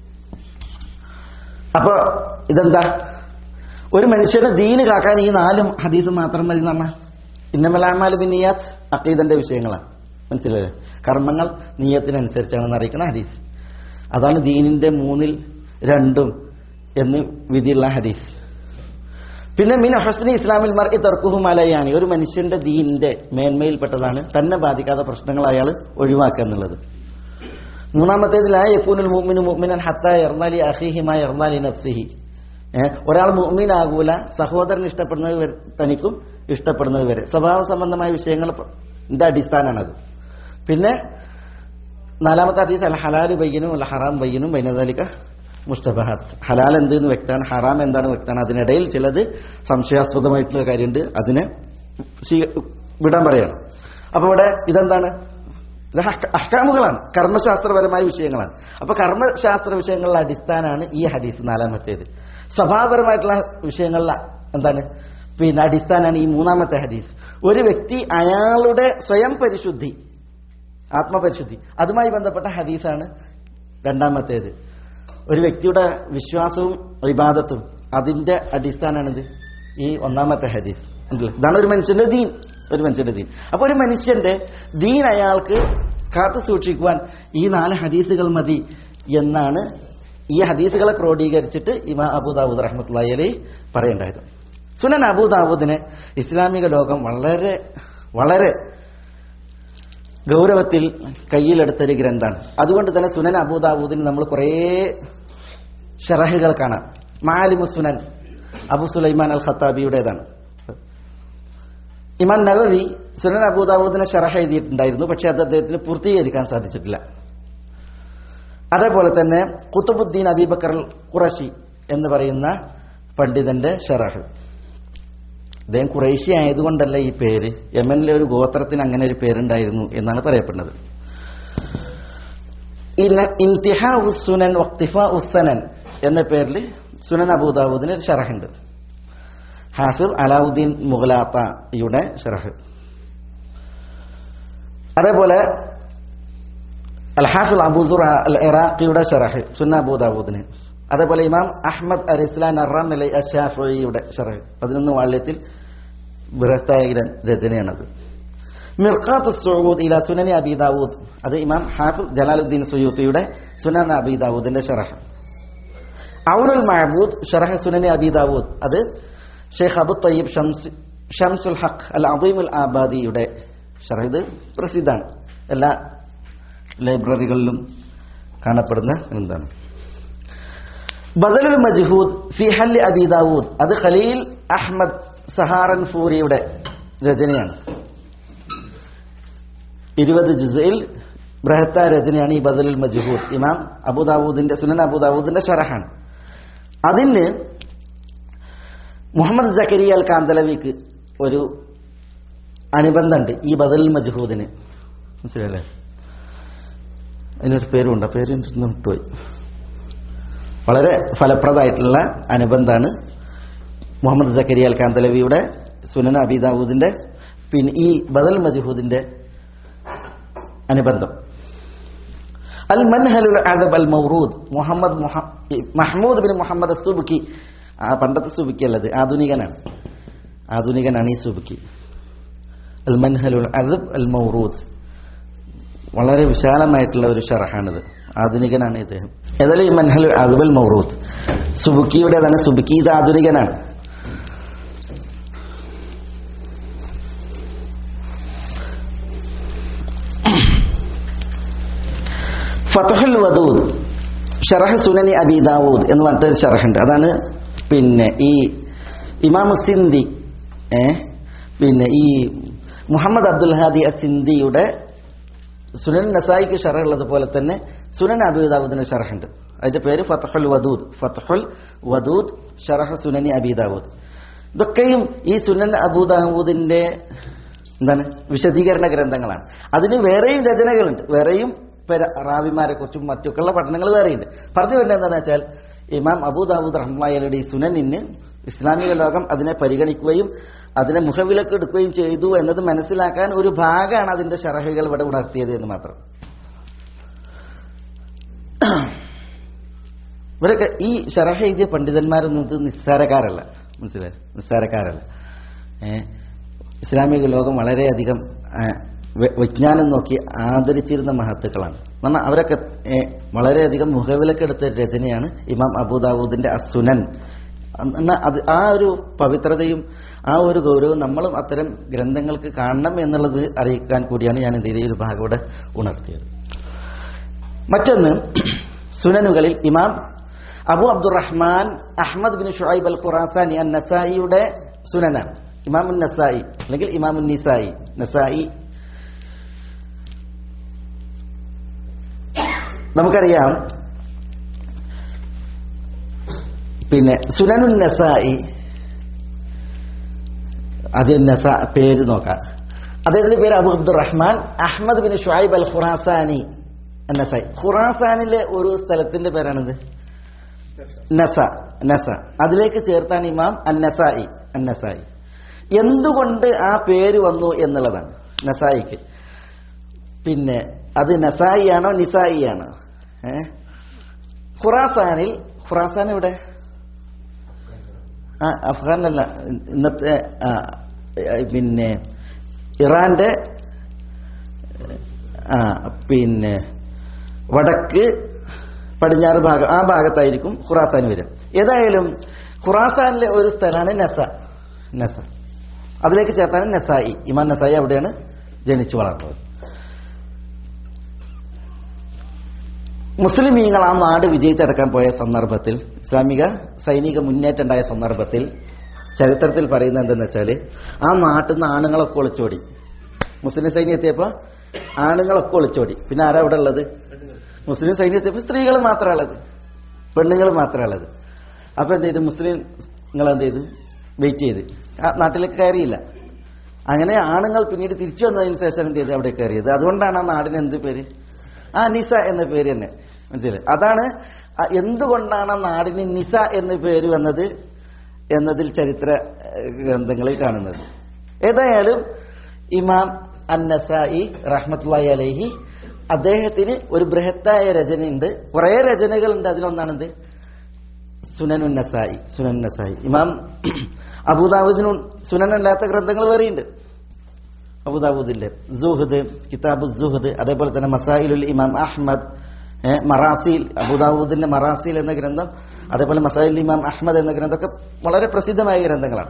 അപ്പൊ ഇതെന്താ ഒരു മനുഷ്യന്റെ ദീന് കാക്കാൻ ഈ നാലും ഹദീസ് മാത്രം മതി എന്ന് പറഞ്ഞാൽ ഇന്നമലാമാൽ ബിന്നിയാത്ത് അക്കീദന്റെ വിഷയങ്ങളാണ് മനസ്സിലായോ കർമ്മങ്ങൾ നീയത്തിനനുസരിച്ചാണെന്ന് അറിയിക്കുന്ന ഹദീസ് അതാണ് ദീനിന്റെ മൂന്നിൽ രണ്ടും എന്ന് വിധിയുള്ള ഹദീസ് പിന്നെ മിൻ ഹസ്നി ഇസ്ലാമിൽ മർഇ തർക്കുഹു മലയാനി ഒരു മനുഷ്യന്റെ ദീനിന്റെ മേന്മയിൽപ്പെട്ടതാണ് തന്നെ ബാധിക്കാത്ത പ്രശ്നങ്ങൾ അയാൾ ഒഴിവാക്കുക എന്നുള്ളത് മൂന്നാമത്തേതിൽ ആ യക്കൂനുൽ മുഅ്മിനു മുഅ്മിനൻ ഹത്താ യർനാലി അഖീഹി മാ യർനാലി നഫ്സിഹി ഏഹ് ഒരാൾ മുഅ്മിനാകൂല സഹോദരൻ ഇഷ്ടപ്പെടുന്നത് വരെ തനിക്കും ഇഷ്ടപ്പെടുന്നത് വരെ സ്വഭാവ സംബന്ധമായ വിഷയങ്ങളുടെ അടിസ്ഥാനമാണത് പിന്നെ നാലാമത്തെ ഹദീസ് അൽ ഹലാൽ ബയ്യനും അൽ ഹറാം ബയ്യനും ബൈനദാലിക മുസ്തബഹാത്ത് ഹലാൽ എന്തെന്ന് വ്യക്തമാണ് ഹറാം എന്താണ് വ്യക്തമാണ് അതിനിടയിൽ ചിലത് സംശയാസ്പദമായിട്ടുള്ള കാര്യമുണ്ട് അതിനെ സ്വീ- വിടാൻ പറയണം അപ്പൊ ഇവിടെ ഇതെന്താണ് ഇത് അഹ്ക- അഹ്കാമുകളാണ് കർമ്മശാസ്ത്രപരമായ വിഷയങ്ങളാണ് അപ്പൊ കർമ്മശാസ്ത്ര വിഷയങ്ങളുടെ അടിസ്ഥാനമാണ് ഈ ഹദീസ് നാലാമത്തേത് സ്വഭാവപരമായിട്ടുള്ള വിഷയങ്ങളിലെ എന്താണ് പിന്നെ അടിസ്ഥാനമാണ് ഈ മൂന്നാമത്തെ ഹദീസ് ഒരു വ്യക്തി അയാളുടെ സ്വയം പരിശുദ്ധി ആത്മപരിശുദ്ധി അതുമായി ബന്ധപ്പെട്ട ഹദീസാണ് രണ്ടാമത്തേത് ഒരു വ്യക്തിയുടെ വിശ്വാസവും വിവാദത്തും അതിന്റെ അടിസ്ഥാനമാണിത് ഈ ഒന്നാമത്തെ ഹദീസ് ഉണ്ടല്ലോ ഇതാണ് ഒരു മനുഷ്യന്റെ ദീൻ ഒരു മനുഷ്യന്റെ ദീൻ അപ്പൊ ഒരു മനുഷ്യന്റെ ദീൻ അയാൾക്ക് കാത്തു സൂക്ഷിക്കുവാൻ ഈ നാല് ഹദീസുകൾ മതി എന്നാണ് ഈ ഹദീസുകളെ ക്രോഡീകരിച്ചിട്ട് ഇമാ അബൂദാവൂദ് റഹ്മത്തുള്ളി അലി പറയേണ്ടായത് സുനൻ അബൂദാവൂദിനെ ഇസ്ലാമിക ലോകം വളരെ വളരെ ഗൗരവത്തിൽ കയ്യിലെടുത്തൊരു ഗ്രന്ഥാണ് അതുകൊണ്ട് തന്നെ സുനൻ അബൂദാവൂദിന് നമ്മൾ കുറേ ഷറഹുകൾ കാണാം മാലിമു സുനൻ അബു സുലൈമാൻ അൽ ഖത്താബിയുടേതാണ് ഇമാൻ നവവി സുനൻ അബൂദാവൂദിനെ ഷറഹ എഴുതിയിട്ടുണ്ടായിരുന്നു പക്ഷെ അത് അദ്ദേഹത്തിന് പൂർത്തീകരിക്കാൻ സാധിച്ചിട്ടില്ല അതേപോലെ തന്നെ കുത്തുബുദ്ദീൻ അബീബക്കർ ഖുറഷി എന്ന് പറയുന്ന പണ്ഡിതന്റെ ഷറഹ് അദ്ദേഹം കുറേശ്യ ആയതുകൊണ്ടല്ല ഈ പേര് യമനിലെ ഒരു ഗോത്രത്തിന് അങ്ങനെ ഒരു പേരുണ്ടായിരുന്നു എന്നാണ് പറയപ്പെടുന്നത് ഇന്ന- ഇന്തിഹാ ഉസ്സുനൻ വക്തിഫ ഉസ്സനൻ എന്ന പേരിൽ സുനൻ അബൂദാവൂദിന് ഒരു ഷറഹുണ്ട് ഹാഫിൽ അലാവുദ്ദീൻ മുഗലാത്തയുടെ ഷറഹ് അതേപോലെ അൽ ഹാഫിൽ അബൂദുർ അൽ ഇറാഖിയുടെ ഷറഹ് സുന്ന അബൂദാവൂദിന് അതേപോലെ ഇമാം അഹമ്മദ് അൽ ഇസ്ലാൻ അറാം അലൈ അഷാഫിയുടെ ഷറഹ് പതിനൊന്ന് വാള്യത്തിൽ ബൃഹത്തായ ര- രചനയാണത് മിർഖാത്ത് സുഊദ് ഇല സുനനി അബി ദാവൂദ് അത് ഇമാം ഹാഫിദ് ജലാലുദ്ദീൻ സുയൂത്തിയുടെ സുനൻ അബി ദാവൂദിന്റെ ഷറഹ് ഔനുൽ മഹബൂദ് ഷറഹ് സുനനി അബി ദാവൂദ് അത് ഷെയ്ഖ് അബു തയ്യബ് ഷംസ് ഷംസുൽ ഹഖ് അൽ അദീമുൽ ആബാദിയുടെ ഷറഹ് ഇത് പ്രസിദ്ധാണ് എല്ലാ ലൈബ്രറികളിലും കാണപ്പെടുന്ന എന്താണ് ബദലുൽ മജ്ഹൂദ് ഫി ഹല്ലി അബി ദാവൂദ് അത് ഖലീൽ അഹ്മദ് സഹാറൻ ഫൂരിയുടെ രചനയാണ് ഇരുപത് ജുസയിൽ ബൃഹത്ത രചനയാണ് ഈ ബദലുൽ മജ്ഹൂദ് ഇമാം അബുദാവൂദിന്റെ സുനൻ അബുദാവൂദിന്റെ ഷറഹാണ് അതിന് മുഹമ്മദ് ജക്കരിയ അൽ കാന്തലവിക്ക് ഒരു അനുബന്ധമുണ്ട് ഈ ബദലുൽ മജ്ഹൂദിന് മനസ്സിലല്ലേ അതിനൊരു പേരുണ്ട് ആ പേര് എനിക്ക് ഒന്ന് വിട്ടുപോയി വളരെ ഫലപ്രദമായിട്ടുള്ള അനുബന്ധമാണ് മുഹമ്മദ് ജക്കരിയ അൽ കാന്തലവിയുടെ സുനൻ അബിദാവൂദിന്റെ പിന്നെ ഈ ബദൽ മജ്ഹൂദിന്റെ അനുബന്ധം അൽ മൻഹലുൽ അദബ് അൽ മൗറൂദ് മുഹമ്മദ് മുഹ- മഹ്മൂദ് ബിൻ മുഹമ്മദ് സുബുക്കി ആ പണ്ടത്തെ സുബുക്കി അല്ലത് ആധുനികനാണ് ആധുനികനാണ് ഈ സുബുക്കി അൽ മൻഹലുൽ അദബ് അൽ മൗറൂദ് വളരെ വിശാലമായിട്ടുള്ള ഒരു ഷറഹാണിത് ആധുനികനാണ് ഇദ്ദേഹം ഏതായാലും ഈ മൻഹൽ അദബ് അൽ മൗറൂദ് സുബുക്കിയുടേതാണ് സുബുക്കി ഇത് ആധുനികനാണ് ഫതഹുൽ വദൂദ് ഷറഹ് സുനനി അബി ദാവൂദ് എന്ന് പറഞ്ഞിട്ടൊരു ഷറഹുണ്ട് അതാണ് പിന്നെ ഈ ഇമാം സിന്ദി ഏ പിന്നെ ഈ മുഹമ്മദ് അബ്ദുൽ ഹാദി അസിന്ദിയുടെ സുനൻ നസായിക്ക് ഷറഹ് ഉള്ളതുപോലെ തന്നെ സുനൻ അബിദാവൂദിന് ഷറഹുണ്ട് അതിന്റെ പേര് ഫതഹുൽ വദൂദ് ഫതഹുൽ വദൂദ് ഷറഹ് സുനനി അബിദാവൂദ് ഇതൊക്കെയും ഈ സുനൻ അബൂദാവൂദിന്റെ എന്താണ് വിശദീകരണ ഗ്രന്ഥങ്ങളാണ് അതിന് വേറെയും രചനകളുണ്ട് വേറെയും പര- റാവിമാരെ കുറിച്ചും മറ്റൊക്കെയുള്ള പഠനങ്ങൾ വേറെയുണ്ട് പറഞ്ഞു വരുന്നത് എന്താണെന്ന് വെച്ചാൽ ഇമാം അബൂദാവൂദ് റഹ്മായുടെ ഈ സുനനിന് ഇസ്ലാമിക ലോകം അതിനെ പരിഗണിക്കുകയും അതിനെ മുഖവിലക്ക് എടുക്കുകയും ചെയ്തു എന്നത് മനസ്സിലാക്കാൻ ഒരു ഭാഗമാണ് അതിന്റെ ഷറഹുകൾ ഇവിടെ ഉണർത്തിയത് എന്ന് മാത്രം ഇവരൊക്കെ ഈ ഷറഹ എഴുതിയ പണ്ഡിതന്മാരൊന്നും ഇത് നിസ്സാരക്കാരല്ല മനസ്സിലായി നിസ്സാരക്കാരല്ല ഏ ഇസ്ലാമിക ലോകം വളരെയധികം ആ, വി- വിജ്ഞാനം നോക്കി ആദരിച്ചിരുന്ന മഹത്തുക്കളാണ് എന്നാൽ അവരൊക്കെ ഏ, വളരെയധികം മുഖവിലക്കെടുത്ത രചനയാണ് ഇമാം അബൂദാവൂദിന്റെ അസുനൻ എന്നാൽ അത് ആ ഒരു പവിത്രതയും ആ ഒരു ഗൗരവവും നമ്മളും അത്തരം ഗ്രന്ഥങ്ങൾക്ക് കാണണം എന്നുള്ളത് അറിയിക്കാൻ കൂടിയാണ് ഞാൻ എന്ത് ചെയ്ത ഈ ഒരു ഭാഗം ഇവിടെ ഉണർത്തിയത് മറ്റൊന്ന് സുനനുകളിൽ ഇമാം Abu Abdur Rahman Ahmad bin Shuaib al Khurasani an നസായിയുടെ സുനനാണ് ഇമാമുൻ നസായി അല്ലെങ്കിൽ ഇമാമുൻ നിസായി നസായി നമുക്കറിയാം പിന്നെ സുനനുൻ നസായി ആദ്യം നസ പേര് നോക്കാം അദ്ദേഹത്തിന്റെ പേര് Abu Abdur Rahman Ahmad bin Shuaib al Khurasani Nasai ഖുറാസാനിലെ ഒരു സ്ഥലത്തിന്റെ പേരാണിത് നസ നസ അതിലേക്ക് ചേർത്താണ് ഇമാം അന്നസായി അന്നസായി എന്തുകൊണ്ട് ആ പേര് വന്നു എന്നുള്ളതാണ് നസായിക്ക് പിന്നെ അത് നസായി ആണോ നിസായി ആണോ ഏ ഖുറാസാനിൽ ഖുറാസാൻ ഇവിടെ ആ അഫ്ഗാനല്ല ഇന്നത്തെ ആ, പിന്നെ ഇറാന്റെ ആ പിന്നെ വടക്ക് പടിഞ്ഞാറ് ഭാഗം ആ ഭാഗത്തായിരിക്കും ഖുറാസാൻ വരിക ഏതായാലും ഖുറാസാനിലെ ഒരു സ്ഥലമാണ് നസ നസ അതിലേക്ക് ചേർത്താണ് നസായി ഇമാൻ നസായി അവിടെയാണ് ജനിച്ചു വളർന്നത് മുസ്ലിമീങ്ങൾ ആ നാട് വിജയിച്ചടക്കാൻ പോയ സന്ദർഭത്തിൽ ഇസ്ലാമിക സൈനിക മുന്നേറ്റം ഉണ്ടായ സന്ദർഭത്തിൽ ചരിത്രത്തിൽ പറയുന്നത് എന്തെന്ന് വെച്ചാൽ ആ നാട്ടിൽ നിന്ന് ആണുങ്ങളൊക്കെ ഒളിച്ചോടി മുസ്ലിം സൈന്യം എത്തിയപ്പോൾ ആണുങ്ങളൊക്കെ ഒളിച്ചോടി പിന്നെ ആരാ അവിടെ ഉള്ളത് മുസ്ലിം സൈന്യം എത്തിയപ്പോൾ സ്ത്രീകൾ മാത്രമേ ഉള്ളത് പെണ്ണുങ്ങൾ മാത്രമേ ഉള്ളത് അപ്പൊ എന്ത് ചെയ്തു മുസ്ലിം നിങ്ങൾ എന്ത് ചെയ്തു വെയിറ്റ് ചെയ്ത് ആ നാട്ടിലേക്ക് കയറിയില്ല അങ്ങനെ ആണുങ്ങൾ പിന്നീട് തിരിച്ചു വന്നതിന് ശേഷം എന്ത് ചെയ്ത് അവിടെ കയറിയത് അതുകൊണ്ടാണ് ആ നാടിന് എന്ത് പേര് ആ നിസ എന്ന പേര് തന്നെ മനസ്സിലായി അതാണ് ആ എന്തുകൊണ്ടാണ് ആ നാടിന് നിസ എന്ന പേര് വന്നത് എന്നതിൽ ചരിത്ര ഏഹ്, ഗ്രന്ഥങ്ങളിൽ കാണുന്നത് ഏതായാലും ഇമാം അന്നസായി റഹ്മത്തുള്ളി അലൈഹി അദ്ദേഹത്തിന് ഒരു ബൃഹത്തായ രചനയുണ്ട് കുറേ രചനകളുണ്ട് അതിലൊന്നാണെന്ത് സുനനുൻ നസായി സുനൻ നസായി ഇമാം അബൂദാവൂദിനും സുനനല്ലാത്ത ഗ്രന്ഥങ്ങൾ വേറെയുണ്ട് അബൂദാവൂദിന്റെ സുഹദ് കിതാബ് സുഹദ് അതേപോലെ തന്നെ മസായിലുൽ ഇമാം അഹ്മദ് ഏ, മറാസീൽ അബൂദാവൂദിന്റെ മറാസീൽ എന്ന ഗ്രന്ഥം അതേപോലെ മസായിലുൽ ഇമാം അഹ്മദ് എന്ന ഗ്രന്ഥമൊക്കെ വളരെ പ്രസിദ്ധമായ ഗ്രന്ഥങ്ങളാണ്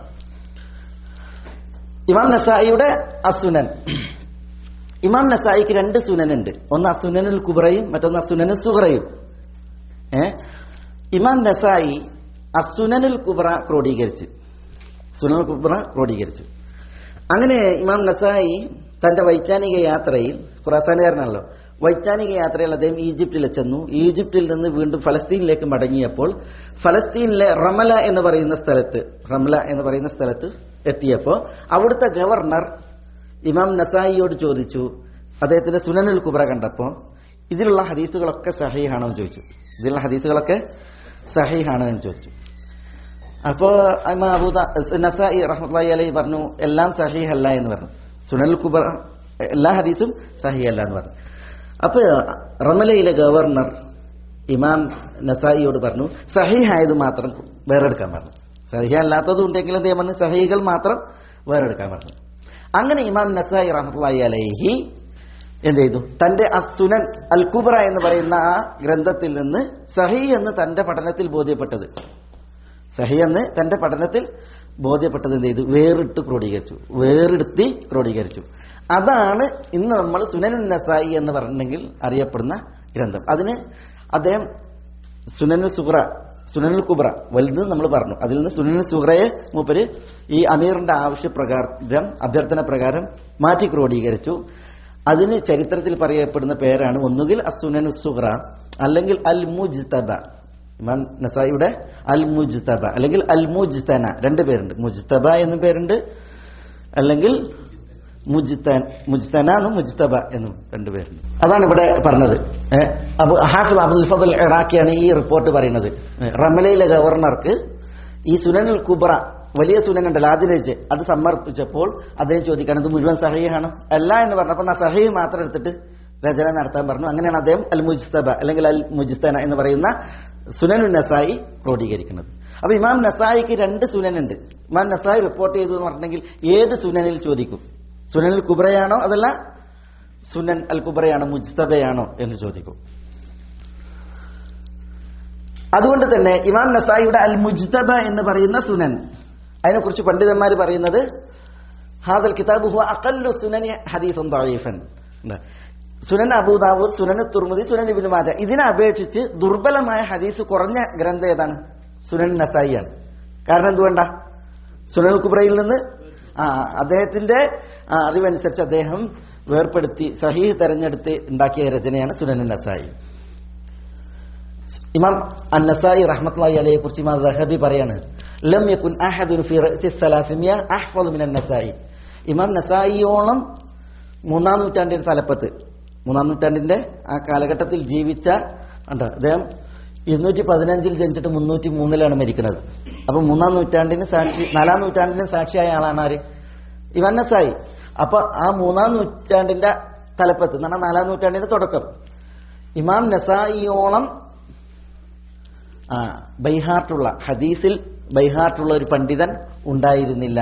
ഇമാം നസായിയുടെ അസുനൻ ഇമാം നസായിക്ക് രണ്ട് സുനനുണ്ട് ഒന്ന് അസുനനുൽ കുബ്രയും മറ്റൊന്ന് അസുനനുൽ സുഹറയും ഏ ഇമാം നസായി അസുനനുൽ കുബ്ര ക്രോഡീകരിച്ച് സുനൽ കുബ്ര ക്രോഡീകരിച്ചു അങ്ങനെ ഇമാം നസായി തന്റെ വൈജ്ഞാനിക യാത്രയിൽ ഖുറാസാനുകാരനാണല്ലോ വൈജ്ഞാനിക യാത്രയിൽ അദ്ദേഹം ഈജിപ്തിൽ ചെന്നു ഈജിപ്തിൽ നിന്ന് വീണ്ടും ഫലസ്തീനിലേക്ക് മടങ്ങിയപ്പോൾ ഫലസ്തീനിലെ റമല എന്ന് പറയുന്ന സ്ഥലത്ത് റമല എന്ന് പറയുന്ന സ്ഥലത്ത് എത്തിയപ്പോൾ അവിടുത്തെ ഗവർണർ ഇമാം നസായിയോട് ചോദിച്ചു അദ്ദേഹത്തിന്റെ സുനനുൽ കുബ്ര കണ്ടപ്പോൾ ഇതിലുള്ള ഹദീസുകളൊക്കെ സഹീഹാണോ എന്ന് ചോദിച്ചു ഇതിലുള്ള ഹദീസുകളൊക്കെ സഹീഹാണോ എന്ന് ചോദിച്ചു അപ്പോ ഇമാം അബൂദ നസായി റഹ്മത്തുള്ളാഹി അലൈഹി പറഞ്ഞു എല്ലാം സഹീഹല്ല എന്ന് പറഞ്ഞു സുനൽ കുബർ എല്ലാ ഹദീസും സഹിയല്ല എന്ന് പറഞ്ഞു അപ്പൊ റമലയിലെ ഗവർണർ ഇമാം നസായിയോട് പറഞ്ഞു സഹീഹായത് മാത്രം വേറെടുക്കാൻ പറഞ്ഞു സഹിഹ അല്ലാത്തതും ഉണ്ടെങ്കിൽ എന്ത് ചെയ്യാൻ പറഞ്ഞു സഹീകൾ മാത്രം വേറെടുക്കാൻ പറഞ്ഞു അങ്ങനെ ഇമാം നസായി റഹ്മത്തുള്ളാഹി അലൈഹി എന്ത് ചെയ്തു തന്റെ അസുനൻ അൽ കുബ്ര എന്ന് പറയുന്ന ആ ഗ്രന്ഥത്തിൽ നിന്ന് സഹി എന്ന് തന്റെ പഠനത്തിൽ ബോധ്യപ്പെട്ടത് സഹി എന്ന് തന്റെ പഠനത്തിൽ ബോധ്യപ്പെട്ടത് എന്ത് ചെയ്തു വേറിട്ട് ക്രോഡീകരിച്ചു വേറെടുത്തി ക്രോഡീകരിച്ചു അതാണ് ഇന്ന് നമ്മൾ സുനനുൻ നസായി എന്ന് പറഞ്ഞെങ്കിൽ അറിയപ്പെടുന്ന ഗ്രന്ഥം അതിന് അദ്ദേഹം സുനനുൽ സുഹ്റ സുനനുൽ കുബ്ര വലുത് നമ്മൾ പറഞ്ഞു അതിൽ നിന്ന് സുനനുൽ സുഹ്റയെ മൂപ്പര് ഈ അമീറിന്റെ ആവശ്യപ്രകാരം അഭ്യർത്ഥന പ്രകാരം മാറ്റി ക്രോഡീകരിച്ചു അതിന് ചരിത്രത്തിൽ പറയപ്പെടുന്ന പേരാണ് ഒന്നുകിൽ അസുനനു സുഹ്റ അല്ലെങ്കിൽ അൽ മുജ്തബ ഇമാം നസായിയുടെ അൽ മുജ്തബ അല്ലെങ്കിൽ അൽ മുജ്തന രണ്ട് പേരുണ്ട് മുജ്തബ എന്നും പേരുണ്ട് അല്ലെങ്കിൽ മുജ്തൻ മുജ്തന എന്നും മുജ്തബ എന്നും രണ്ട് പേരുണ്ട് അതാണ് ഇവിടെ പറഞ്ഞത് ഏ, അബു ഹാഫിദ് അബുൽ ഫദൽ ഇറാഖിയാണ് ഈ റിപ്പോർട്ട് പറയുന്നത് ഏ, റമലയിലെ ഗവർണർക്ക് ഈ സുനനുൽ കുബ്ര വലിയ സുനൻ ഉണ്ടല്ലോ ആദിനേജ് അത് സമർപ്പിച്ചപ്പോൾ അദ്ദേഹം ചോദിക്കുകയാണ് ഇത് മുഴുവൻ സഹീഹാണ് അല്ല എന്ന് പറഞ്ഞപ്പോൾ ആ സഹീഹ് മാത്രം എടുത്തിട്ട് രചന നടത്താൻ പറഞ്ഞു അങ്ങനെയാണ് അദ്ദേഹം അൽ മുജ്തബ അല്ലെങ്കിൽ അൽ മുജ്തന എന്ന് പറയുന്ന സുനനു നസായി ക്രോഡീകരിക്കുന്നത് അപ്പൊ ഇമാം നസായിക്ക് രണ്ട് സുനനുണ്ട് ഇമാം നസായി റിപ്പോർട്ട് ചെയ്തു എന്ന് പറഞ്ഞിട്ടുണ്ടെങ്കിൽ ഏത് സുനനിൽ ചോദിക്കും സുനനിൽ കുബ്രയാണോ അതല്ല സുനൻ അൽ കുബ്രയാണോ മുജ്തബയാണോ എന്ന് ചോദിക്കും അതുകൊണ്ട് തന്നെ ഇമാം നസായിയുടെ അൽ മുജ്തബ എന്ന് പറയുന്ന സുനൻ അതിനെക്കുറിച്ച് പണ്ഡിതന്മാർ പറയുന്നത് ഹാദൽ കിതാബ് ഹുവ അഖല്ലു സുനനി ഹദീസൻ ദഈഫൻ ഉണ്ട്. സുനൻ അബൂദാവൂദ് സുനൻ തുർമുദി സുനൻ ഇബ്നു മാജ ഇതിനെ അപേക്ഷിച്ച് ദുർബലമായ ഹദീസ് കുറഞ്ഞ ഗ്രന്ഥം ഏതാണ് സുനൻ നസായിയാണ് കാരണം എന്തുകൊണ്ടാ സുനൽ കുബ്രയിൽ നിന്ന് ആ അദ്ദേഹത്തിന്റെ ആ, അറിവനുസരിച്ച് അദ്ദേഹം വേർപ്പെടുത്തി സഹീഹ് തെരഞ്ഞെടുത്ത് ഉണ്ടാക്കിയ രചനയാണ് സുനൻ നസായി ഇമാം അന്നസായി റഹ്മത്തുള്ളാഹി അലയെ കുറിച്ച് ഇമാം ദഹബി പറയാണ് ലം യകുൻ അഹദുൻ ഫി റഅസി സലാസിമിയ അഹ്ഫദു മിനൻ നസായി ഇമാം നസായിയോളം മൂന്നാം നൂറ്റാണ്ടിന്റെ തലപ്പത്ത് മൂന്നാം നൂറ്റാണ്ടിന്റെ ആ കാലഘട്ടത്തിൽ ജീവിച്ച ഉണ്ട് അദ്ദേഹം ഇരുന്നൂറ്റി പതിനഞ്ചിൽ ജനിച്ചിട്ട് മുന്നൂറ്റി മൂന്നിലാണ് മരിക്കുന്നത് അപ്പൊ മൂന്നാം നൂറ്റാണ്ടിന് സാക്ഷി നാലാം നൂറ്റാണ്ടിന് സാക്ഷിയായ ആളാണ് ആര് ഇമാം നസായി അപ്പൊ ആ മൂന്നാം നൂറ്റാണ്ടിന്റെ തലപ്പത്ത് എന്ന് പറഞ്ഞാൽ നാലാം നൂറ്റാണ്ടിന്റെ തുടക്കം ഇമാം നസായിയോളം ആ ബൈഹാർട്ടുള്ള ഹദീസിൽ ബൈഹാർട്ടുള്ള ഒരു പണ്ഡിതൻ ഉണ്ടായിരുന്നില്ല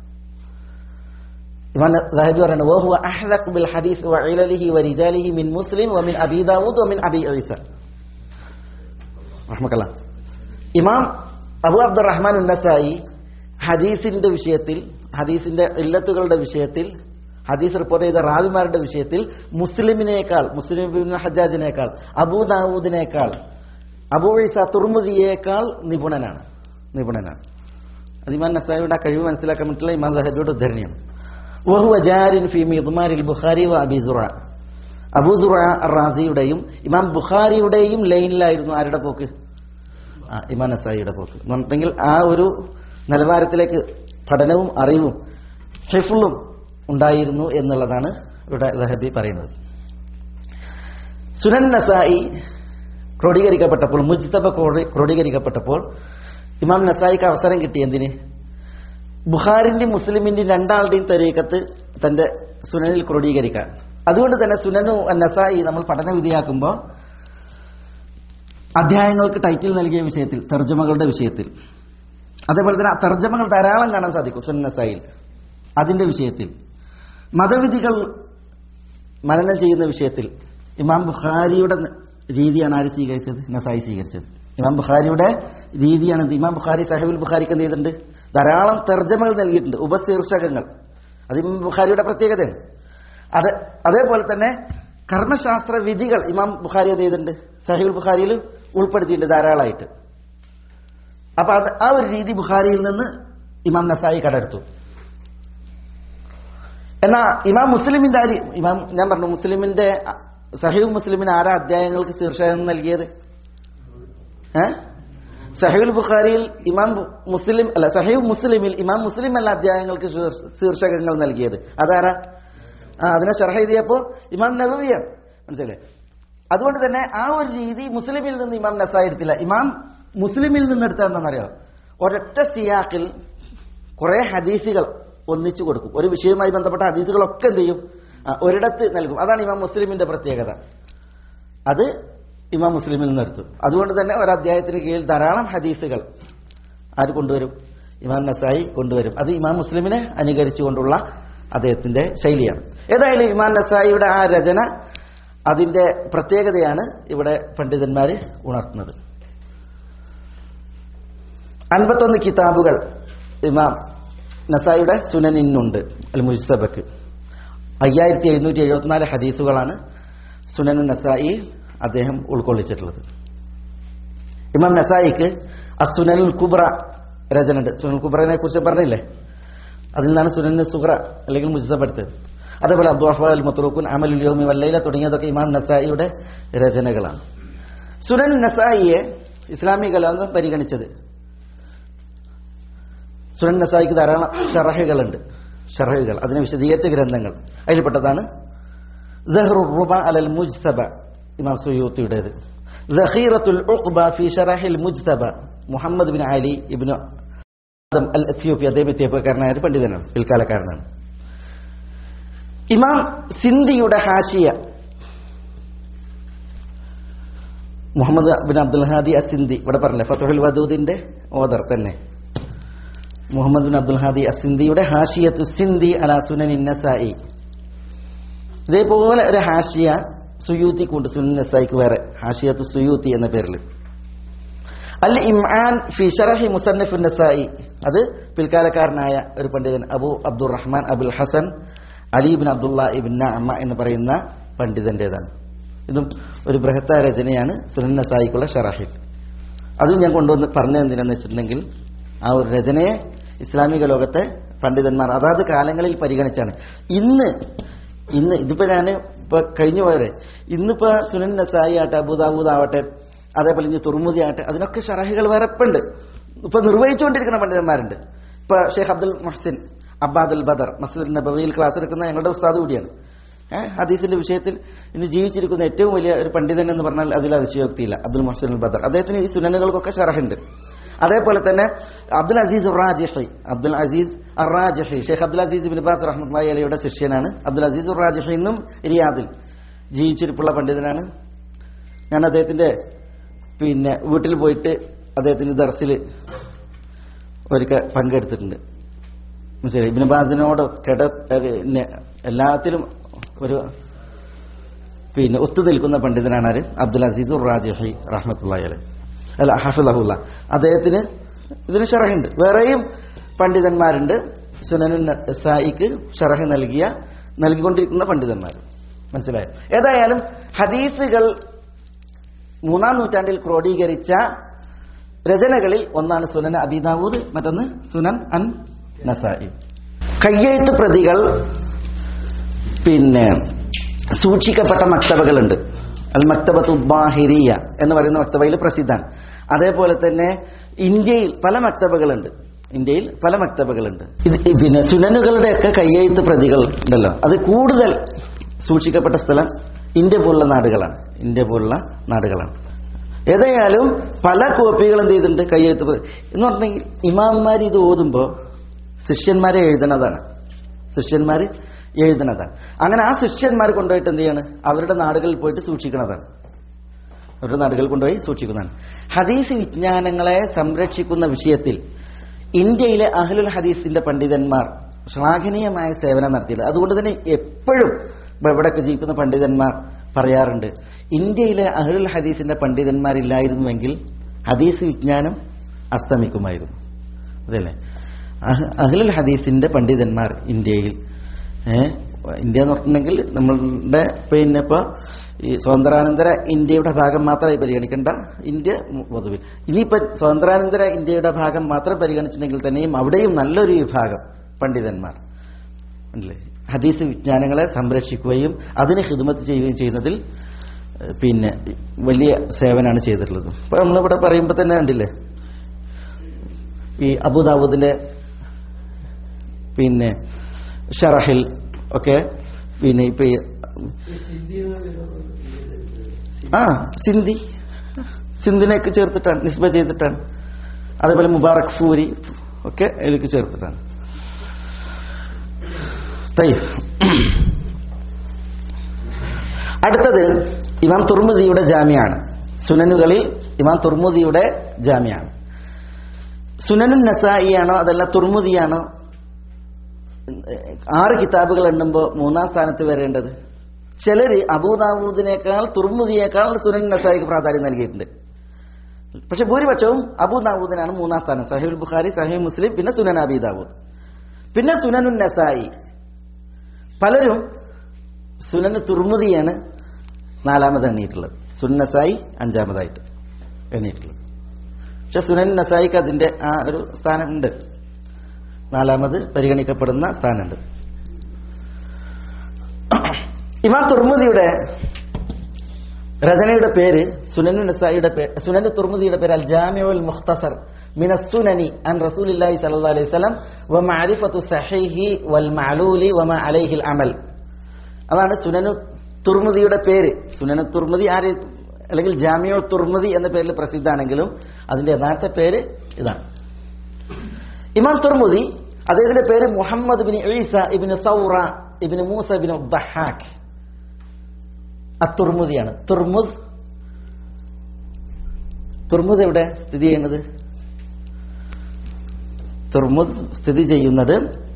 ഇമാം ദഹബി പറയുന്നത് വഹുവ അഹ്ദഖ് ബിൽ ഹദീസ് വഇലലിഹി വരിജാലിഹി മിൻ മുസ്ലിം വമിൻ അബി ദാവൂദ് വമിൻ അബി ഈസ റഹ്മക്കല്ലാ ഇമാം അബു അബ്ദുറഹ്മാൻ ഉന്നസായി ഹദീസിന്റെ വിഷയത്തിൽ ഹദീസിന്റെ ഇല്ലത്തുകളുടെ വിഷയത്തിൽ ഹദീസ് റിപ്പോർട്ട് ചെയ്ത റാവിമാരുടെ വിഷയത്തിൽ മുസ്ലിമിനേക്കാൾ മുസ്ലിം ഇബ്നു ഹജ്ജാജിനേക്കാൾ അബൂദാവൂദിനേക്കാൾ അബൂ ഈസ തുർമുദിയേക്കാൾ നിപുണനാണ് നിപുണനാണ് അത് ഇമാൻ നസായിയുടെ ആ കഴിവ് മനസ്സിലാക്കാൻ പറ്റില്ല ഇമാം ദഹബിയുടെ ഉദ്ധരണിയാണ് വഹുവ ജാരിൻ ഫി മിദ്മാരിൽ ബുഖാരി വ അബി സുറ അബൂ സുറ റാസിയുടെയും ഇമാം ബുഖാരിയുടെയും ലൈനിലായിരുന്നു ആരുടെ പോക്ക് ആ, ഇമാം നസായിയുടെ പോക്ക് എന്ന് പറഞ്ഞിട്ടുണ്ടെങ്കിൽ ആ ഒരു നിലവാരത്തിലേക്ക് പഠനവും അറിവും ഹിഫുളും ഉണ്ടായിരുന്നു എന്നുള്ളതാണ് ഇവിടെ ദഹബി പറയുന്നത് സുനൻ നസായി ക്രോഡീകരിക്കപ്പെട്ടപ്പോൾ മുജ്തബ ക്രോഡീ- ക്രോഡീകരിക്കപ്പെട്ടപ്പോൾ ഇമാം നസായിക്ക് അവസരം കിട്ടി എന്തിന് ബുഖാറിന്റെയും മുസ്ലിമിന്റെയും രണ്ടാളുടെയും തരീക്കത്ത് തന്റെ സുനനിൽ ക്രോഡീകരിക്കാൻ അതുകൊണ്ട് തന്നെ സുനനു നസായി നമ്മൾ പഠനവിധിയാക്കുമ്പോൾ അധ്യായങ്ങൾക്ക് ടൈറ്റിൽ നൽകിയ വിഷയത്തിൽ തർജ്ജമകളുടെ വിഷയത്തിൽ അതേപോലെ തന്നെ ആ തർജ്ജമകൾ ധാരാളം കാണാൻ സാധിക്കും സുനൻ നസായിൽ അതിന്റെ വിഷയത്തിൽ മതവിധികൾ മനനം ചെയ്യുന്ന വിഷയത്തിൽ ഇമാം ബുഖാരിയുടെ ന- രീതിയാണ് ആര് സ്വീകരിച്ചത് നസായി സ്വീകരിച്ചത് ഇമാം ബുഖാരിയുടെ രീതിയാണ് ഇത്. ഇമാം ബുഖാരി സാഹിബുൽ ബുഖാരിക്ക് എന്ത് ചെയ്തിട്ടുണ്ട് ധാരാളം തർജ്ജമകൾ നൽകിയിട്ടുണ്ട് ഉപശീർഷകങ്ങൾ അത് ഇമാം ബുഖാരിയുടെ പ്രത്യേകതയാണ് അത് അതേപോലെ തന്നെ കർമ്മശാസ്ത്ര വിധികൾ ഇമാം ബുഖാരി എന്ത് ചെയ്തിട്ടുണ്ട് സഹിബുൽ ബുഖാരിയിൽ ഉൾപ്പെടുത്തിയിട്ടുണ്ട് ധാരാളമായിട്ട് അപ്പൊ അത് ആ ഒരു രീതി ബുഖാരിയിൽ നിന്ന് ഇമാം നസായി കടെടുത്തു എന്നാ ഇമാം മുസ്ലിമിന്റെ ആര് ഇമാം ഞാൻ പറഞ്ഞു മുസ്ലിമിന്റെ സഹീബ് മുസ്ലിമിന് ആരാ അധ്യായങ്ങൾക്ക് ശീർഷകം നൽകിയത് ഏ സഹീബുൽ ബുഖാരിയിൽ ഇമാം ബു- മുസ്ലിം അല്ല സഹീബ് മുസ്ലിമിൽ ഇമാം മുസ്ലിം അല്ല അധ്യായങ്ങൾക്ക് ശീർഷ- ശീർഷകങ്ങൾ നൽകിയത് അതാരാ ആ അതിനെ ഷർഹ ചെയ്തപ്പോ ഇമാം നബവിയാണ് മനസ്സിലെ അതുകൊണ്ട് തന്നെ ആ ഒരു രീതി മുസ്ലിമിൽ നിന്ന് ഇമാം നസായി എടുത്തില്ല ഇമാം മുസ്ലിമിൽ നിന്ന് എടുത്ത എന്താണെന്നറിയോ ഒരൊറ്റ സിയാക്കിൽ കുറെ ഹദീസുകൾ ഒന്നിച്ചു കൊടുക്കും ഒരു വിഷയവുമായി ബന്ധപ്പെട്ട ഹദീസുകളൊക്കെ എന്ത് ചെയ്യും ആ, ഒരിടത്ത് നൽകും അതാണ് ഇമാം മുസ്ലിമിന്റെ പ്രത്യേകത അത് ഇമാം മുസ്ലിമിൽ നിന്ന് എടുത്തു അതുകൊണ്ട് തന്നെ ഒരു അധ്യായത്തിന് കീഴിൽ ധാരാളം ഹദീസുകൾ ആര് കൊണ്ടുവരും ഇമാം നസായി കൊണ്ടുവരും അത് ഇമാം മുസ്ലിമിനെ അനുകരിച്ചുകൊണ്ടുള്ള അദ്ദേഹത്തിന്റെ ശൈലിയാണ് ഏതായാലും ഇമാം നസായിയുടെ ആ രചന അതിന്റെ പ്രത്യേകതയാണ് ഇവിടെ പണ്ഡിതന്മാര് ഉണർത്തുന്നത് അൻപത്തൊന്ന് കിതാബുകൾ ഇമാം നസായിയുടെ സുനനിന്നുണ്ട് അൽ മുജ്തബക്ക് അയ്യായിരത്തി എഴുന്നൂറ്റി എഴുപത്തിനാല് ഹദീസുകളാണ് സുനനു നസായി അദ്ദേഹം ഉൾക്കൊള്ളിച്ചിട്ടുള്ളത് ഇമാം നസായിക്ക് അസുനനുൽ കുബ്ര രചന ഉണ്ട് സുനൽ കുബ്രനെ കുറിച്ച് പറഞ്ഞില്ലേ അതിൽ നിന്നാണ് സുനനു സുഗ്ര അല്ലെങ്കിൽ മുജ്തബ് എടുത്തത് അതേപോലെ അബ്ദുൽ മത്തുറൂഖുൻ അമലുൽ യോമി വല്ലയില തുടങ്ങിയതൊക്കെ ഇമാം നസായിയുടെ രചനകളാണ് സുനൻ നസായിയെ ഇസ്ലാമിക ലോകം പരിഗണിച്ചത് സുനൻ നസായിക്ക് ധാരാളം ഷറഹുകളുണ്ട് ഷറഹുകൾ അതിനെ വിശദീകരിച്ച ഗ്രന്ഥങ്ങൾ അതിൽപ്പെട്ടതാണ് സഹ്റു റുബ അലൽ മുജ്തബ ഇമാം സുയൂത്തിയുടേത് ദഖീറത്തുൽ ഉഖ്ബ ഫി ഷറഹിൽ Mujtaba Muhammad bin Ali ibn Adam al Ethiopia അദ്ദേഹം എത്യോപ്യക്കാരനായ ഒരു പണ്ഡിതനാണ് പിൽക്കാലക്കാരനാണ് ഇമാം സിന്ധിയുടെ ഹാഷിയ മുഹമ്മദ് ബിൻ അബ്ദുൽ ഹാദി അസിന്ദി ഇവിടെ പറഞ്ഞില്ലേ ഫത്തുഹുൽ വദൂദിന്റെ ഓദർ തന്നെ മുഹമ്മദ് ബിൻ അബ്ദുൽ ഹാദി അസിന്ദിയുടെ ഹാഷിയത്തു സിന്ദി അല സുനൻ നസായി ഇതേപോലെ ഒരു ഹാഷിയ സുയൂത്തിക്കുണ്ട് സുനൻ നസായിക്ക് വേറെ ഹാഷിയത്ത് സുയൂത്തി എന്ന പേരിൽ അൽ ഇംആൻ ഫി ഷറഹി മുസന്നഫ് നസായി അത് പിൽക്കാലക്കാരനായ ഒരു പണ്ഡിതൻ Abu Abdul Rahman Abul Hasan Ali bin Abdullah ibn അമ്മ എന്ന് പറയുന്ന പണ്ഡിതന്റേതാണ് ഇതും ഒരു ബൃഹത്തായ രചനയാണ് സുനൻ നസായിക്കുള്ള ഷറാഹിൽ അതും ഞാൻ കൊണ്ടുവന്ന് പറഞ്ഞത് എന്തിനാന്ന് വെച്ചിട്ടുണ്ടെങ്കിൽ ആ ഒരു രചനയെ ഇസ്ലാമിക ലോകത്തെ പണ്ഡിതന്മാർ അതാത് കാലങ്ങളിൽ പരിഗണിച്ചാണ് ഇന്ന് ഇന്ന് ഇതിപ്പോ ഞാൻ ഇപ്പൊ കഴിഞ്ഞു പോയവരെ ഇന്നിപ്പോ സുനൻ നസായി ആട്ടെ അബുദാബൂദ് ആവട്ടെ അതേപോലെ ഇനി തുർമുദി ആകട്ടെ അതിനൊക്കെ ഷറഹുകൾ വേറെപ്പുണ്ട് ഇപ്പൊ നിർവഹിച്ചുകൊണ്ടിരിക്കുന്ന പണ്ഡിതന്മാരുണ്ട് ഇപ്പൊ ഷെയ്ഖ് അബ്ദുൽ മഹ്സിൻ അബ്ബാദുൽ ബദർ മസ്ജിദ് നബവിയിൽ ക്ലാസ് എടുക്കുന്ന ഞങ്ങളുടെ ഉസ്താദ് കൂടിയാണ് ഏഹ് ഹദീസിന്റെ വിഷയത്തിൽ ഇന്ന് ജീവിച്ചിരിക്കുന്ന ഏറ്റവും വലിയ ഒരു പണ്ഡിതൻ എന്ന് പറഞ്ഞാൽ അതിൽ അതിശയോക്തിയില്ല അബ്ദുൽ മഹ്സിൻ അൽ ബദർ അദ്ദേഹത്തിന് ഈ സുനനുകൾക്കൊക്കെ ഷറഹുണ്ട് അതേപോലെ തന്നെ Abdul Aziz Rajihi Abdul Aziz Ar Rajihi ഷെയ്ഖ് അബ്ദുൽ അസീസ് ബിൻ ബാസ് റഹ്മത്തുള്ളാഹി അലയുടെ ശിഷ്യനാണ് അബ്ദുൽ അസീസ് റാജിഹി എന്നും റിയാദിൽ ജീവിച്ചിരിപ്പുള്ള പണ്ഡിതനാണ് ഞാൻ അദ്ദേഹത്തിന്റെ പിന്നെ വീട്ടിൽ പോയിട്ട് അദ്ദേഹത്തിന്റെ ദർസിൽ ഒരിക്കൽ പങ്കെടുത്തിട്ടുണ്ട് ശരി ഇബിന് ബാസിനോട് കേട്ട പിന്നെ എല്ലാത്തിലും ഒരു പിന്നെ ഒത്തു നിൽക്കുന്ന പണ്ഡിതനാണ് ആര് അബ്ദുൽ അസീസ് റാജിഹി റഹ്മത്തുള്ളാഹി അലൈഹി അല്ല ഹഫിളഹുല്ല അദ്ദേഹത്തിന് ഇതിന് ഷറഹുണ്ട് വേറെയും പണ്ഡിതന്മാരുണ്ട് സുനനുൻ സായിക്ക് ഷറഹ് നൽകിയ നൽകിക്കൊണ്ടിരിക്കുന്ന പണ്ഡിതന്മാർ മനസ്സിലായോ ഏതായാലും ഹദീസുകൾ മൂന്നാം നൂറ്റാണ്ടിൽ ക്രോഡീകരിച്ച രചനകളിൽ ഒന്നാണ് സുനൻ അബിദാവൂദ് മറ്റൊന്ന് സുനൻ അൻ നസായി കയ്യെഴുത്ത് പ്രതികൾ പിന്നെ സൂക്ഷിക്കപ്പെട്ട മക്തബകളുണ്ട് അൽ മക്തബത്തു ബാഹിരിയ എന്ന് പറയുന്ന മക്തബയിൽ പ്രസിദ്ധാണ് അതേപോലെ തന്നെ ഇന്ത്യയിൽ പല മക്തബകളുണ്ട് ഇന്ത്യയിൽ പല മക്തബകളുണ്ട് ഇത് പിന്നെ സുനനുകളുടെയൊക്കെ കയ്യെഴുത്ത് പ്രതികൾ ഉണ്ടല്ലോ അത് കൂടുതൽ സൂക്ഷിക്കപ്പെട്ട സ്ഥലം ഇന്ത്യ പോലുള്ള നാടുകളാണ് ഇന്ത്യ പോലുള്ള നാടുകളാണ് ഏതായാലും പല കോപ്പികൾ എന്ത് ചെയ്തിട്ടുണ്ട് കയ്യെഴുത്ത് പ്രതി എന്ന് പറഞ്ഞെങ്കിൽ ഇമാംമാർ ഇത് ഓതുമ്പോൾ ശിഷ്യന്മാരെ എഴുതണതാണ് ശിഷ്യന്മാർ എഴുതണതാണ് അങ്ങനെ ആ ശിഷ്യന്മാർ കൊണ്ടുപോയിട്ട് എന്ത് ചെയ്യാണ് അവരുടെ നാടുകളിൽ പോയിട്ട് സൂക്ഷിക്കണതാണ് അവരുടെ നാടുകളിൽ കൊണ്ടുപോയി സൂക്ഷിക്കുന്നതാണ് ഹദീസ് വിജ്ഞാനങ്ങളെ സംരക്ഷിക്കുന്ന വിഷയത്തിൽ ഇന്ത്യയിലെ അഹ്ലുൽ ഹദീസിന്റെ പണ്ഡിതന്മാർ ശ്ലാഘനീയമായ സേവനം നടത്തിയിട്ടുണ്ട് അതുകൊണ്ട് തന്നെ എപ്പോഴും ഇവിടെയൊക്കെ ജീവിക്കുന്ന പണ്ഡിതന്മാർ പറയാറുണ്ട് ഇന്ത്യയിലെ അഹ്ലുൽ ഹദീസിന്റെ പണ്ഡിതന്മാരില്ലായിരുന്നുവെങ്കിൽ ഹദീസ് വിജ്ഞാനം അസ്തമിക്കുമായിരുന്നു അതല്ലേ അഹ്ലുൽ ഹദീസിന്റെ പണ്ഡിതന്മാർ ഇന്ത്യയിൽ ഏഹ് ഇന്ത്യ എന്ന് പറഞ്ഞിട്ടുണ്ടെങ്കിൽ നമ്മളുടെ പിന്നെ ഇപ്പൊ ഈ സ്വാതന്ത്ര്യാനന്തര ഇന്ത്യയുടെ ഭാഗം മാത്രമായി പരിഗണിക്കേണ്ട ഇന്ത്യ പൊതുവിൽ ഇനിയിപ്പോ സ്വാതന്ത്ര്യാനന്തര ഇന്ത്യയുടെ ഭാഗം മാത്രം പരിഗണിച്ചിട്ടുണ്ടെങ്കിൽ തന്നെയും അവിടെയും നല്ലൊരു വിഭാഗം പണ്ഡിതന്മാർ അല്ലേ ഹദീസ് വിജ്ഞാനങ്ങളെ സംരക്ഷിക്കുകയും അതിന് ഹിദ്മത്ത് ചെയ്യുകയും ചെയ്യുന്നതിൽ ഏഹ്, പിന്നെ വലിയ സേവനാണ് ചെയ്തിട്ടുള്ളത് ഇപ്പൊ നമ്മളിവിടെ പറയുമ്പോൾ തന്നെ കണ്ടില്ലേ ഈ അബുദാബുദിന്റെ പിന്നെ ഷറഹിൽ ഒക്കെ പിന്നെ ഇപ്പൊ ഈ ആ സിന്ധി സിന്ധിനെയൊക്കെ ചേർത്തിട്ടാണ് നിസ്ബ ചെയ്തിട്ടാണ് അതേപോലെ മുബാറക് ഫൂരി ഒക്കെ അതിലേക്ക് ചേർത്തിട്ടാണ് തയ്യ് അടുത്തത് ഇമാം തുർമുദിയുടെ ജാമ്യാണ് സുനനുകളിൽ ഇമാം തുർമുദിയുടെ ജാമ്യാണ് സുനനുൻ നസായിയാണോ അതല്ല തുർമുദിയാണോ ആറ് കിതാബുകൾ എണ്ണുമ്പോൾ മൂന്നാം സ്ഥാനത്ത് വരേണ്ടത് ചിലര് അബൂദാവൂദിനേക്കാൾ തുർമുദിയേക്കാൾ സുനൻ നസായിക്ക് പ്രാധാന്യം നൽകിയിട്ടുണ്ട് പക്ഷെ ഭൂരിപക്ഷവും അബൂദാവൂദിനാണ് മൂന്നാം സ്ഥാനം സഹീൽ ബുഖാരി സഹീൽ മുസ്ലിം പിന്നെ സുനൻ അബി ദാവൂദ് പിന്നെ സുനനുൻ നസായി പലരും സുനന് തുർമുദിയാണ് നാലാമത് എണ്ണിയിട്ടുള്ളത് സുനൻ നസായി അഞ്ചാമതായിട്ട് എണ്ണിയിട്ടുള്ളത് പക്ഷെ സുനൻ നസായിക്ക് അതിന്റെ ആ ഒരു സ്ഥാനമുണ്ട് നാലാമത് പരിഗണിക്കപ്പെടുന്ന സ്ഥാനമുണ്ട് ഇമാം തുർമുദിയുടെ രചനയുടെ പേര് സുനനു നസായിയുടെ പേര് സുനനു തുർമുദിയുടെ പേര് അൽ ജാമിഉൽ മുഖ്തസർ മിന സുനനി അൻ റസൂലില്ലാഹി സ്വല്ലല്ലാഹു അലൈഹി വസല്ലം വ മഅരിഫത്തു സഹീഹി വൽ മഅലൂലി വ മാ അലൈഹിൽ അമൽ അതാണ് സുനനു തുർമുദിയുടെ പേര് സുനനു തുർമുദി ആര് അല്ലെങ്കിൽ ജാമിഉ തുർമുദി എന്ന പേരിൽ പ്രസിദ്ധാണെങ്കിലും അതിന്റെ യഥാർത്ഥ പേര് ഇതാണ് ഇമാം തുർമുദി അദ്ദേഹത്തിന്റെ പേര് Muhammad bin Isa ibn Sawra ibn Musa bin Dahhak അത്തുർമുദിയാണ് തുർമുദ് തുർമുദ് എവിടെ സ്ഥിതി ചെയ്യുന്നത് തുർമുദ് സ്ഥിതി ചെയ്യുന്നത്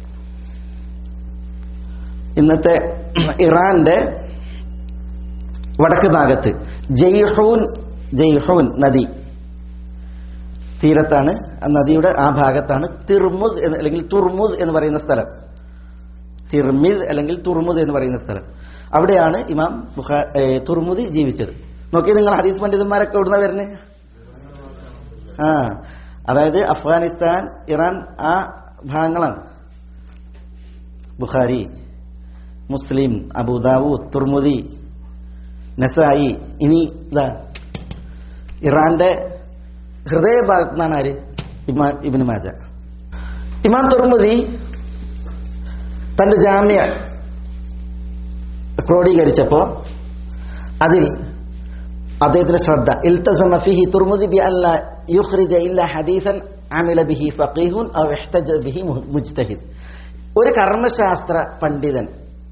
ഇന്നത്തെ ഇറാന്റെ വടക്ക് ഭാഗത്ത് ജയ്ഹൂൻ ജയ്ഹൂൻ നദി തീരത്താണ് ആ നദിയുടെ ആ ഭാഗത്താണ് തിർമുദ് എന്ന് അല്ലെങ്കിൽ തുർമുദ് എന്ന് പറയുന്ന സ്ഥലം തിർമിദ് അല്ലെങ്കിൽ തുർമുദ് എന്ന് പറയുന്ന സ്ഥലം അവിടെയാണ് ഇമാം ബുഖാ ഏ, തുർമുദി ജീവിച്ചത് നോക്കി നിങ്ങൾ ഹദീസ് പണ്ഡിതന്മാരൊക്കെ എവിടുന്ന വരുന്നത് ആ അതായത് അഫ്ഗാനിസ്ഥാൻ ഇറാൻ ആ ഭാഗങ്ങളാണ് ബുഖാരി മുസ്ലിം അബുദാവൂദ് തുർമുദി നസായി ഇനി ഇതാ ഇറാന്റെ ഹൃദയഭാഗത്ത് നിന്നാണ് ആര് ഇമാം ഇബിന് മാജ ഇമാം തുർമുദി തന്റെ ജാമ്യ ക്രോഡീകരിച്ചപ്പോ അതിൽ അദ്ദേഹത്തിന്റെ ശ്രദ്ധ ഇൽത്തസമ ഫിഹി തുർമുദി ബി അല്ല യുഖ്രിജ ഇല്ല ഹദീസൻ അമില ബിഹി ഫഖീഹുൻ ഔ ഇഹ്തജ ബിഹി മുജ്തഹിദ് ഒരു കർമ്മശാസ്ത്ര പണ്ഡിതൻ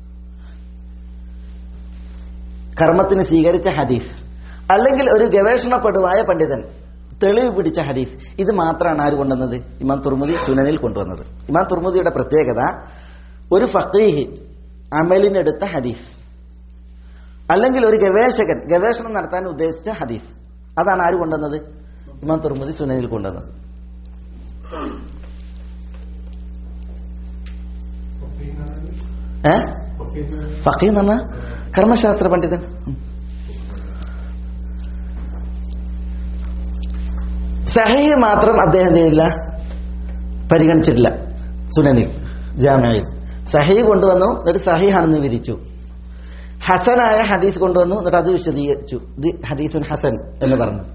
കർമ്മത്തിന് സ്വീകരിച്ച ഹദീസ് അല്ലെങ്കിൽ ഒരു ഗവേഷണപ്പെടുവായ പണ്ഡിതൻ തെളിവ് പിടിച്ച ഹദീസ് ഇത് മാത്രമാണ് ആര് കൊണ്ടുവന്നത് ഇമാം തുർമുദി സുനനിൽ കൊണ്ടുവന്നത് ഇമാം തുർമുദിയുടെ പ്രത്യേകത ഒരു ഫക്കീഹ് അമലിനെടുത്ത ഹദീസ് അല്ലെങ്കിൽ ഒരു ഗവേഷകൻ ഗവേഷണം നടത്താൻ ഉദ്ദേശിച്ച ഹദീസ് അതാണ് ആര് കൊണ്ടുവന്നത് ഇമാം തുർമുദി സുനനിൽ കൊണ്ടുവന്നത് ഏ ഫക്കീഹ് എന്ന് പറഞ്ഞാൽ കർമ്മശാസ്ത്ര പണ്ഡിതൻ ഉം. സഹീഹ് മാത്രം അദ്ദേഹം എന്ത് ചെയ്തില്ല പരിഗണിച്ചിട്ടില്ല സുനനിൽ ജാമ്യയിൽ സഹീഹ് കൊണ്ടുവന്നു എന്നിട്ട് സഹീഹാണെന്ന് വിരിച്ചു ഹസനായ ഹദീസ് കൊണ്ടുവന്നു എന്നിട്ട് അത് വിശദീകരിച്ചു ഇത് ഹദീസുൻ ഹസൻ എന്ന് പറഞ്ഞു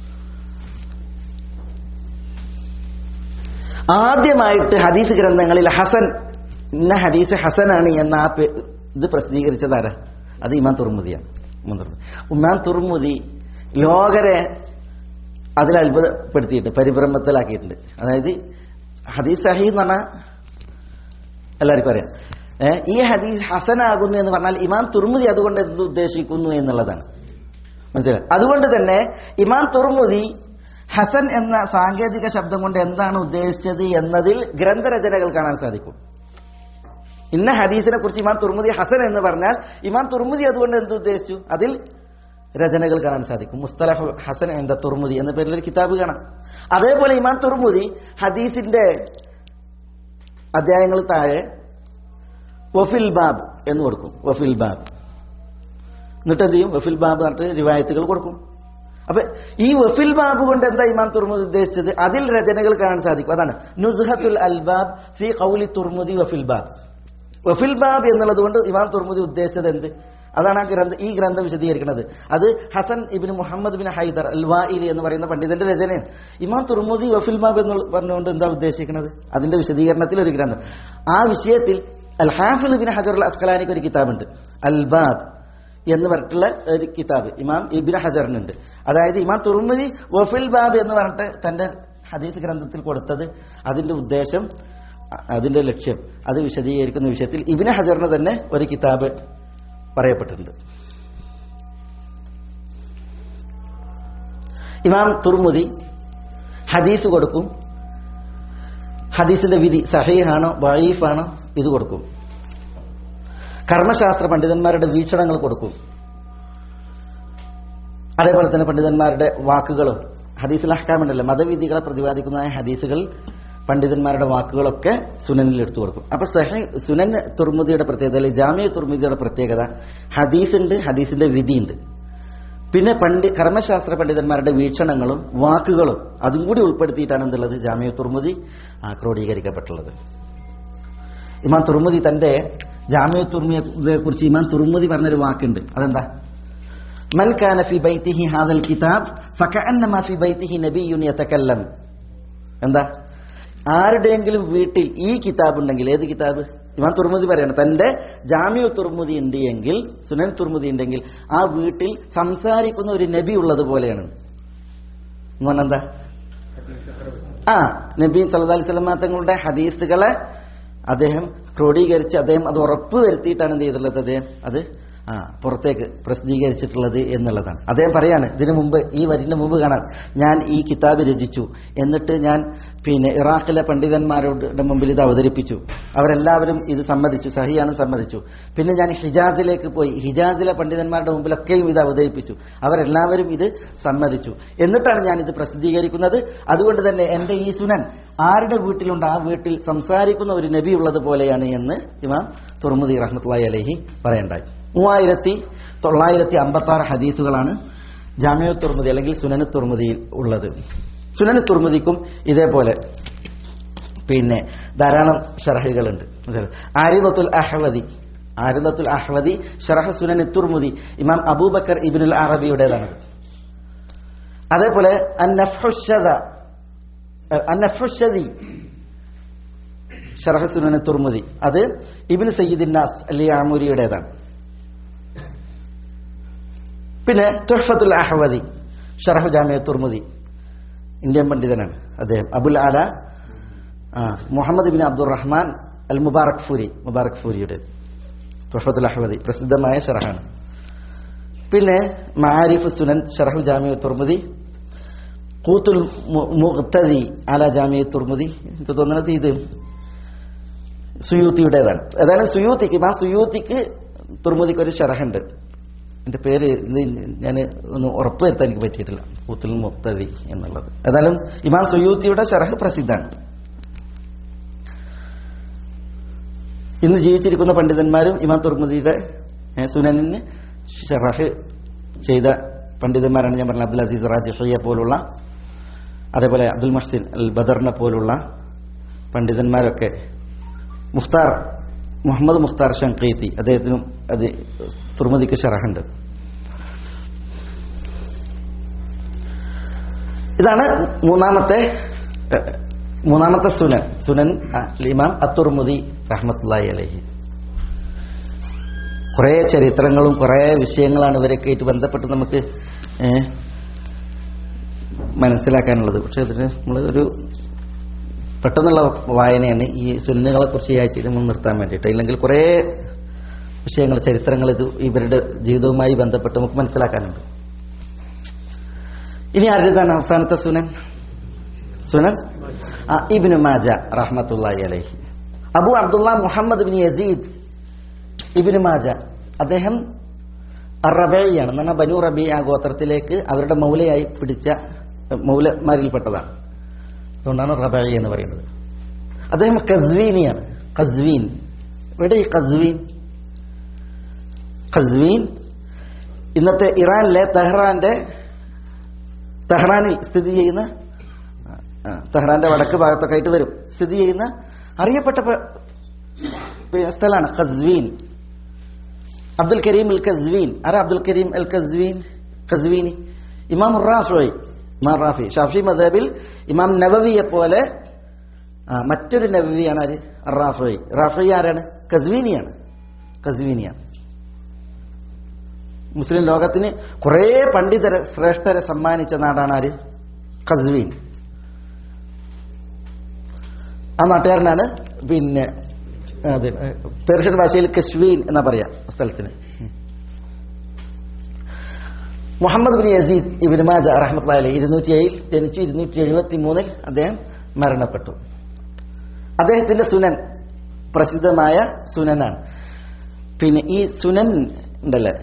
ആദ്യമായിട്ട് ഹദീസ് ഗ്രന്ഥങ്ങളിൽ ഹസൻ ഇന്ന ഹദീസ് ഹസനാണ് എന്ന ആ പേ- ഇത് പ്രസിദ്ധീകരിച്ചത് ആരാ അത് ഇമാം തുർമുദിയാണ് ഇമാം തുർമുദി ഉമ്മാൻ തുർമുദി ലോകരെ അതിൽ അത്ഭുതപ്പെടുത്തിയിട്ട് പരിഭ്രമത്തിലാക്കിയിട്ടുണ്ട് അതായത് ഹദീസ് സഹി എന്ന് പറഞ്ഞാൽ എല്ലാവർക്കും അറിയാം ഏ, ഈ ഹദീസ് ഹസനാകുന്നു എന്ന് പറഞ്ഞാൽ ഇമാം തുർമുദി അതുകൊണ്ട് എന്ത് ഉദ്ദേശിക്കുന്നു എന്നുള്ളതാണ് മനസ്സിലായി അതുകൊണ്ട് തന്നെ ഇമാം തുർമുദി ഹസൻ എന്ന സാങ്കേതിക ശബ്ദം കൊണ്ട് എന്താണ് ഉദ്ദേശിച്ചത് എന്നതിൽ ഗ്രന്ഥരചനകൾ കാണാൻ സാധിക്കും ഇന്ന ഹദീസിനെ കുറിച്ച് ഇമാം തുർമുദി ഹസൻ എന്ന് പറഞ്ഞാൽ ഇമാം തുർമുദി അതുകൊണ്ട് എന്ത് ഉദ്ദേശിച്ചു അതിൽ രചനകൾ കാണാൻ സാധിക്കും മുസ്തലഹ് ഹസൻ എന്ന തുർമുദി എന്ന പേരിൽ ഒരു കിതാബ് കാണാം അതേപോലെ ഇമാം തുർമുദി ഹദീസിന്റെ അധ്യായങ്ങൾ താഴെ വഫിൽ ബാബ് എന്ന് കൊടുക്കും വഫിൽ ബാബ് എന്നിട്ട് എന്ത് ചെയ്യും വഫിൽ ബാബ് എന്നിട്ട് റിവായത്തുകൾ കൊടുക്കും അപ്പൊ ഈ വഫിൽ ബാബ് കൊണ്ട് എന്താ ഇമാം തുർമുദി ഉദ്ദേശിച്ചത് അതിൽ രചനകൾ കാണാൻ സാധിക്കും അതാണ് നുസ്ഹത്തുൽ അൽബാബ് ഫി ഖൗലി തുർമുദി വഫിൽ ബാബ് വഫിൽ ബാബ് എന്നുള്ളത് കൊണ്ട് ഇമാം തുർമുദി ഉദ്ദേശിച്ചത് എന്ത് അതാണ് ആ ഗ്രന്ഥ ഈ ഗ്രന്ഥം വിശദീകരിക്കുന്നത് അത് Hasan ibn Muhammad bin Haidar al Waili എന്ന് പറയുന്ന പണ്ഡിതന്റെ രചനയാണ് ഇമാം തുർമുദി വഫിൽ ബാബ് എന്ന് പറഞ്ഞുകൊണ്ട് എന്താ ഉദ്ദേശിക്കുന്നത് അതിന്റെ വിശദീകരണത്തിൽ ഒരു ഗ്രന്ഥം ആ വിഷയത്തിൽ അൽ ഹാഫിൽ ബിൻ ഹജർ അൽ അസ്കലാനിക്ക് ഒരു കിതാബുണ്ട് അൽ ബാബ് എന്ന് പറഞ്ഞിട്ടുള്ള ഒരു കിതാബ് ഇമാം ഇബിൻ ഹജറിനുണ്ട് അതായത് ഇമാം തുർമുദി വഫിൽ ബാബ് എന്ന് പറഞ്ഞിട്ട് തന്റെ ഹദീസ് ഗ്രന്ഥത്തിൽ കൊടുത്തത് അതിന്റെ ഉദ്ദേശം അ- അതിന്റെ ലക്ഷ്യം അത് വിശദീകരിക്കുന്ന വിഷയത്തിൽ ഇബിന് ഹജറിന് തന്നെ ഒരു കിതാബ് പറയപ്പെട്ടിട്ടുണ്ട് ഇമാം തുർമുദി ഹദീസ് കൊടുക്കും ഹദീസിന്റെ വിധി സഹീഹാണോ വഴീഫാണോ ഇത് കൊടുക്കും കർമ്മശാസ്ത്ര പണ്ഡിതന്മാരുടെ വീക്ഷണങ്ങൾ കൊടുക്കും അതേപോലെ തന്നെ പണ്ഡിതന്മാരുടെ വാക്കുകളും ഹദീസിൽ അഹ്കാമുണ്ടല്ലോ മതവിധികളെ പ്രതിപാദിക്കുന്നതായ ഹദീസുകൾ പണ്ഡിതന്മാരുടെ വാക്കുകളൊക്കെ സുനനിൽ എടുത്തു കൊടുക്കും അപ്പൊ സഹി സുനൻ തുർമുദിയുടെ പ്രത്യേകത അല്ലെങ്കിൽ ജാമ്യ തുർമുദിയുടെ പ്രത്യേകത ഹദീസുണ്ട് ഹദീസിന്റെ വിധിയുണ്ട് പിന്നെ പണ്ഡി കർമ്മശാസ്ത്ര പണ്ഡിതന്മാരുടെ വീക്ഷണങ്ങളും വാക്കുകളും അതും കൂടി ഉൾപ്പെടുത്തിയിട്ടാണ് എന്തുള്ളത് ജാമ്യ തുർമുദി ആ, ക്രോഡീകരിക്കപ്പെട്ടുള്ളത് ഇമാം തുർമുദി തന്റെ ജാമ്യ തുർമിയെ കുറിച്ച് ഇമാം തുർമുദി പറഞ്ഞൊരു വാക്കുണ്ട് അതെന്താ മൻ കാന ഫി ബൈത്തിഹി ഹാദൽ കിതാബ് ഫകഅന്നമാ ഫി ബൈത്തിഹി നബിയ്യുൻ യതകല്ലം എന്താ ആരുടെയെങ്കിലും വീട്ടിൽ ഈ കിതാബ് ഉണ്ടെങ്കിൽ ഏത് കിതാബ് ഇമാം തുർമുദി പറയാണ് തന്റെ ജാമ്യ തുർമുദി ഉണ്ട് എങ്കിൽ സുനൻ തുർമുദി ഉണ്ടെങ്കിൽ ആ വീട്ടിൽ സംസാരിക്കുന്ന ഒരു നബി ഉള്ളത് പോലെയാണ് എന്ന് പറഞ്ഞാ എന്താ ആ നബി സല്ലല്ലാഹു അലൈഹി വസല്ലം തങ്ങളുടെ ഹദീസുകളെ അദ്ദേഹം ക്രോഡീകരിച്ച് അദ്ദേഹം അത് ഉറപ്പ് വരുത്തിയിട്ടാണ് എന്ത് ചെയ്തിട്ടുള്ളത് അദ്ദേഹം അത് ആ പുറത്തേക്ക് പ്രസിദ്ധീകരിച്ചിട്ടുള്ളത് എന്നുള്ളതാണ് അദ്ദേഹം പറയാണ് ഇതിനു മുമ്പ് ഈ വരിന്റെ മുമ്പ് കാണാൻ ഞാൻ ഈ കിതാബ് രചിച്ചു എന്നിട്ട് ഞാൻ പിന്നെ ഇറാഖിലെ പണ്ഡിതന്മാരുടെ മുമ്പിൽ ഇത് അവതരിപ്പിച്ചു അവരെല്ലാവരും ഇത് സമ്മതിച്ചു സഹിയാണ് സമ്മതിച്ചു പിന്നെ ഞാൻ ഹിജാസിലേക്ക് പോയി ഹിജാസിലെ പണ്ഡിതന്മാരുടെ മുമ്പിലൊക്കെയും ഇത് അവതരിപ്പിച്ചു അവരെല്ലാവരും ഇത് സമ്മതിച്ചു എന്നിട്ടാണ് ഞാൻ ഇത് പ്രസിദ്ധീകരിക്കുന്നത് അതുകൊണ്ട് തന്നെ എന്റെ ഈ സുനൻ ആരുടെ വീട്ടിലുണ്ട് ആ വീട്ടിൽ സംസാരിക്കുന്ന ഒരു നബി ഉള്ളത് പോലെയാണ് എന്ന് ഇമാം തുറമുദി റഹ്മത്തുള്ളി അലഹി പറയണ്ടായി മൂവായിരത്തി തൊള്ളായിരത്തി അമ്പത്തി ആറ് ഹദീസുകളാണ് ജാമ്യ തുർമുദി അല്ലെങ്കിൽ സുനന് തുർമുദിയിൽ ഉള്ളത് സുനന് തുർമുദിക്കും ഇതേപോലെ പിന്നെ ധാരാളം ഷറഹുകളുണ്ട് ആരിദത്തുൽ അഹ്വദി ആരിദത്തുൽ അഹ്വദി ഷറഹ് സുനന് തുർമുദി ഇമാം അബൂബക്കർ ഇബിനുൽ അറബിയുടേതാണത് അതേപോലെ അന്നഫുഷദ അന്നഫുഷദി ഷറഹ് സുനന് തുർമുദി അത് ഇബിന് സയ്യിദിന്നാസ് അലി ആമൂരിയുടേതാണ് പിന്നെ തുഹഫത്തുൽ അഹ്വദി ഷറഹു ജാമിയ തുർമുദി ഇന്ത്യൻ പണ്ഡിതനാണ് അദ്ദേഹം അബുൽ ആല ആ മുഹമ്മദ് ബിൻ അബ്ദുറഹ്മാൻ അൽ മുബാറക് ഫൂരി മുബാറക് ഫൂരിയുടെ തുഹഫത്തുൽ അഹ്വദി പ്രസിദ്ധമായ ഷറഹാണ് പിന്നെ മാരിഫ് സുനൻ ഷറഹു ജാമിയ തുർമുദി കൂത്തുൽ മുഖ്തദി അല ജാമിയ തുർമുദി എനിക്ക് തോന്നുന്നത് ഇത് സുയൂത്തിയുടേതാണ് ഏതായാലും സുയൂത്തിക്ക് ഇമാം സുയൂത്തിക്ക് തുർമുദിക്ക് ഒരു ഷറഹുണ്ട് എന്റെ പേര് ഇത് ഞാൻ ഒന്ന് ഉറപ്പ് വരുത്താൻ എനിക്ക് പറ്റിയിട്ടില്ല കൂത്തുൽ മുക്തദി എന്നുള്ളത് ഏതായാലും ഇമാം സുയൂത്തിയുടെ ഷറഹ് പ്രസിദ്ധാണ് ഇന്ന് ജീവിച്ചിരിക്കുന്ന പണ്ഡിതന്മാരും ഇമാം തുർമുദിയുടെ സുനനിന് ഷറഹ് ചെയ്ത പണ്ഡിതന്മാരാണ് ഞാൻ പറഞ്ഞത് അബ്ദുൽ അസീസ് റാജിഹിയെ പോലുള്ള അതേപോലെ അബ്ദുൽ മഹ്സിൻ അൽ ബദറിനെ പോലുള്ള പണ്ഡിതന്മാരൊക്കെ മുഖ്താർ മുഹമ്മദ് മുഖ്താർ ഷങ്കീത്തി അദ്ദേഹത്തിനും അത് തുർമതിക്ക് ഷറഹുണ്ട് ഇതാണ് മൂന്നാമത്തെ മൂന്നാമത്തെ സുനൻ സുനൻ ഇമാം അത്തുർമുദി റഹ്മത്തുല്ലായി അലഹി കുറെ ചരിത്രങ്ങളും കുറെ വിഷയങ്ങളാണ് ഇവരൊക്കെ ആയിട്ട് ബന്ധപ്പെട്ട് നമുക്ക് മനസ്സിലാക്കാനുള്ളത് പക്ഷെ അതിന് നമ്മൾ ഒരു പെട്ടെന്നുള്ള വായനയാണ് ഈ സുന്നുകളെ കുറിച്ച് ഈ ആഴ്ചയിൽ നമ്മൾ നിർത്താൻ വേണ്ടിയിട്ട് ഇല്ലെങ്കിൽ കുറേ വിഷയങ്ങൾ ചരിത്രങ്ങൾ ഇത് ഇവരുടെ ജീവിതവുമായി ബന്ധപ്പെട്ട് നമുക്ക് മനസ്സിലാക്കാനുണ്ട് ഇനി ആരുടേതാണ് അവസാനത്തെ സുനൻ സുനൻ ആ ഇബിന് മാജ റഹ്മത്തുള്ളി അലൈഹി Abu Abdullah Muhammad bin Yazid ibn Majah അദ്ദേഹം റബിയാണ് എന്ന് പറഞ്ഞാൽ ബനു റബി ആ ഗോത്രത്തിലേക്ക് അവരുടെ മൗലയായി പിടിച്ച മൗലമാരിൽപ്പെട്ടതാണ് അതുകൊണ്ടാണ് റബായി എന്ന് പറയുന്നത് അദ്ദേഹം കസ്വീനിയാണ് കസ്വീൻ എവിടെ ഈ കസ്വീൻ ഖസ്വീൻ ഇന്നത്തെ ഇറാനിലെ തെഹ്റാന്റെ തെഹ്റാനിൽ സ്ഥിതി ചെയ്യുന്ന തെഹ്റാന്റെ വടക്ക് ഭാഗത്തൊക്കെ ആയിട്ട് വരും സ്ഥിതി ചെയ്യുന്ന അറിയപ്പെട്ട സ്ഥലമാണ് ഖസ്വീൻ അബ്ദുൽ കരീം അൽ കസ്വീൻ ആരാ അബ്ദുൽ കരീം അൽ കസ്വീൻ ഖസ്വീനി ഇമാം റാഫി ഇമാം റാഫി ഷാഫി മദബിൽ ഇമാം നബവിയെ പോലെ മറ്റൊരു നബവിയാണ് ആര് റാഫി റാഫി ആരാണ് കസ്വീനിയാണ് കസ്വീനിയാണ് മുസ്ലിം ലോകത്തിന് കുറേ പണ്ഡിതരെ ശ്രേഷ്ഠരെ സമ്മാനിച്ച നാടാണ് ആര് ഖസ്വീൻ ആ നാട്ടുകാരനാണ് പിന്നെ അതെ പേർഷ്യൻ ഭാഷയിൽ കശ്വീൻ എന്നാ പറയാ സ്ഥലത്തിന് Muhammad bin Yazid ibn Majah റഹ്മത്ത് അലി ഇരുന്നൂറ്റി ഏഴിൽ ജനിച്ചു ഇരുന്നൂറ്റി എഴുപത്തി മൂന്നിൽ അദ്ദേഹം മരണപ്പെട്ടു അദ്ദേഹത്തിന്റെ സുനൻ പ്രസിദ്ധമായ സുനനാണ് പിന്നെ ഈ സുനൻ ഉണ്ടല്ലേ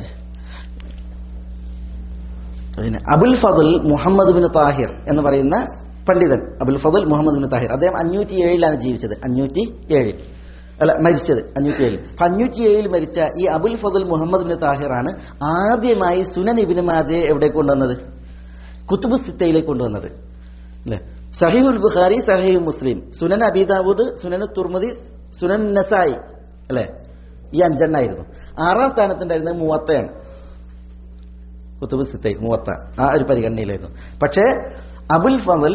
പിന്നെ Abul Fadl Muhammad bin Tahir എന്ന് പറയുന്ന പണ്ഡിതൻ Abul Fadl Muhammad bin Tahir അദ്ദേഹം അഞ്ഞൂറ്റി ഏഴിലാണ് ജീവിച്ചത് അഞ്ഞൂറ്റി ഏഴിൽ അല്ല മരിച്ചത് അഞ്ഞൂറ്റി ഏഴിൽ അഞ്ഞൂറ്റി ഏഴിൽ മരിച്ച ഈ അബുൽ ഫضൽ മുഹമ്മദ് ബിൻ താഹിറാണ് ആദ്യമായി സുനൻ ഇബിന് മാജയെ എവിടെ കൊണ്ടുവന്നത് കുത്തുബ് സിത്തയിലേക്ക് കൊണ്ടുവന്നത് അല്ലേ സഹീഹുൽ ബുഖാരി സഹീഹ് മുസ്ലിം സുനൻ അബിദാവൂദ് സുനൻ തുർമദി സുനൻ നസായി അല്ലേ ഈ അഞ്ചെണ്ണായിരുന്നു ആറാം സ്ഥാനത്തുണ്ടായിരുന്നത് മൂവത്തയാണ് കുത്തുബ് സിത്തൈ മൂവത്ത ആ ഒരു പരിഗണനയിലായിരുന്നു പക്ഷേ അബുൽ ഫضൽ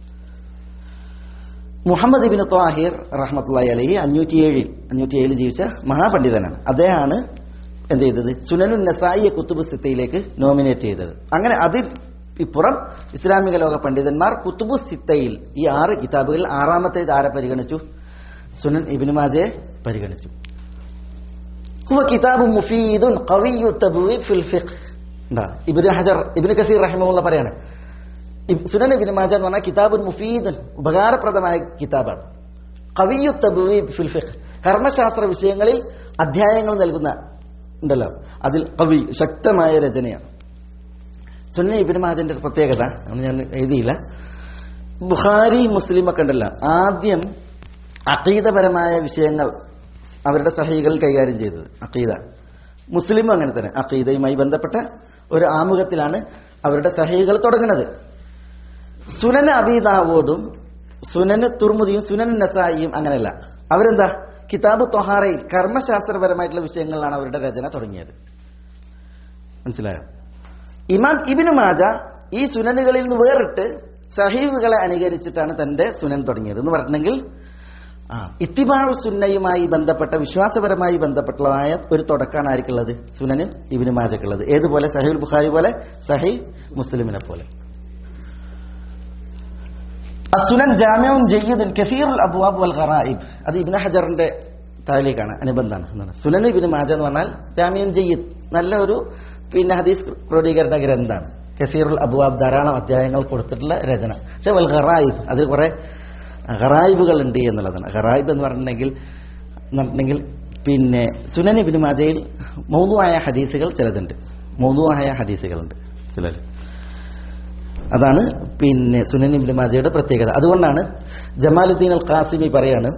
മുഹമ്മദ് ഇബിൻ ത്വാഹിർ റഹ്മത്തുള്ളി അലഹി അഞ്ഞൂറ്റി ഏഴിൽ അഞ്ഞൂറ്റി ഏഴിൽ ജീവിച്ച മഹാപണ്ഡിതനാണ് അദ്ദേഹമാണ് എന്ത് ചെയ്തത് സുനനുൻ നസായിയെ കുത്തുബ് സിത്തയിലേക്ക് നോമിനേറ്റ് ചെയ്തത് അങ്ങനെ അതിൽ ഇപ്പുറം ഇസ്ലാമിക ലോക പണ്ഡിതന്മാർ കുത്തുബു സിത്തയിൽ ഈ ആറ് കിതാബുകളിൽ ആറാമത്തേത് ആരെ പരിഗണിച്ചു സുനൻ ഇബിൻ മാജയെ പരിഗണിച്ചു ഹുവ കിതാബ് മുഫീദുൻ ഖവിയ്യു തബ്വീബ് ഫിൽ ഫിഖ് എന്താ ഇബ്നു ഹജർ ഇബ്നു കസീർ റഹിമഹുള്ള പറയാണ് ഇബ് സുനൻ ഇബ്നു മാജ എന്ന് പറഞ്ഞാൽ കിതാബുൻ മുഫീദുൻ ഉപകാരപ്രദമായ കിതാബാണ് ഖവിയ്യു തബ്വീബ് ഫിൽ ഫിഖ് കർമ്മശാസ്ത്ര വിഷയങ്ങളിൽ അധ്യായങ്ങൾ നൽകുന്ന ഉണ്ടല്ലോ അതിൽ കവി ശക്തമായ രചനയാണ് സുന്ന ഇബിന് മാജന്റെ ഒരു പ്രത്യേകത അന്ന് ഞാൻ എഴുതിയില്ല ബുഖാരി മുസ്ലിം ഒക്കെ ഉണ്ടല്ലോ ആദ്യം അഖീദപരമായ വിഷയങ്ങൾ അവരുടെ സഹികളിൽ കൈകാര്യം ചെയ്തത് അഖീദ മുസ്ലിമും അങ്ങനെ തന്നെ അഖീദയുമായി ബന്ധപ്പെട്ട ഒരു ആമുഖത്തിലാണ് അവരുടെ സഹികൾ തുടങ്ങുന്നത് സുനന് അബീദാവോടും സുനന് തുർമുദിയും സുനൻ നസായിയും അങ്ങനെയല്ല അവരെന്താ കിതാബ് തൊഹാറയിൽ കർമ്മശാസ്ത്രപരമായിട്ടുള്ള വിഷയങ്ങളിലാണ് അവരുടെ രചന തുടങ്ങിയത് മനസ്സിലായോ ഇമാം ഇബിനു മാജ ഈ സുനനുകളിൽ നിന്ന് വേറിട്ട് സഹീബുകളെ അനുകരിച്ചിട്ടാണ് തന്റെ സുനൻ തുടങ്ങിയത് എന്ന് പറഞ്ഞിട്ടുണ്ടെങ്കിൽ ആ ഇത്തിബാഴു സുന്നയുമായി ബന്ധപ്പെട്ട വിശ്വാസപരമായി ബന്ധപ്പെട്ടുള്ളതായ ഒരു തുടക്കമാണ് ആർക്കുള്ളത് സുനന് ഇബിനു മാജക്കുള്ളത് ഏതുപോലെ സഹീൽ ബുഖാരി പോലെ സഹി മുസ്ലിമിനെ പോലെ അസുനൻ ജാമ്യവും ജയ്യദുൻ കസീറുൽ അബ്വാബ് വൽ ഖറായിബ് അത് ഇബ്നു ഹജറിന്റെ താലിക്കാണ് അനുബന്ധമാണ് എന്നാണ് സുനൻ ഇബ്നു മാജ എന്ന് പറഞ്ഞാൽ ജാമ്യൻ ജയ്യദ് നല്ല ഒരു പിന്നെ ഹദീസ് ക്രോഡീകരണ ഗ്രന്ഥമാണ് കസീറുൽ അബ്വാബ് ധാരാളം അധ്യായങ്ങൾ കൊടുത്തിട്ടുള്ള രചന പക്ഷെ വൽ ഖറായിബ് അതിൽ കുറെ ഖറായിബുകൾ ഉണ്ട് എന്നുള്ളതാണ് ഖറായിബ് എന്ന് പറഞ്ഞിട്ടുണ്ടെങ്കിൽ പറഞ്ഞിട്ടുണ്ടെങ്കിൽ പിന്നെ സുനൻ ഇബ്നു മാജയിൽ മൗതുവായ ഹദീസുകൾ ചിലതുണ്ട് മൗതുവായ ഹദീസുകളുണ്ട് ചിലർ അതാണ് പിന്നെ സുനൻ ഇബ്നു മാജയുടെ പ്രത്യേകത അതുകൊണ്ടാണ് ജമാലുദ്ദീൻ അൽ ഖാസിമി പറയാണ്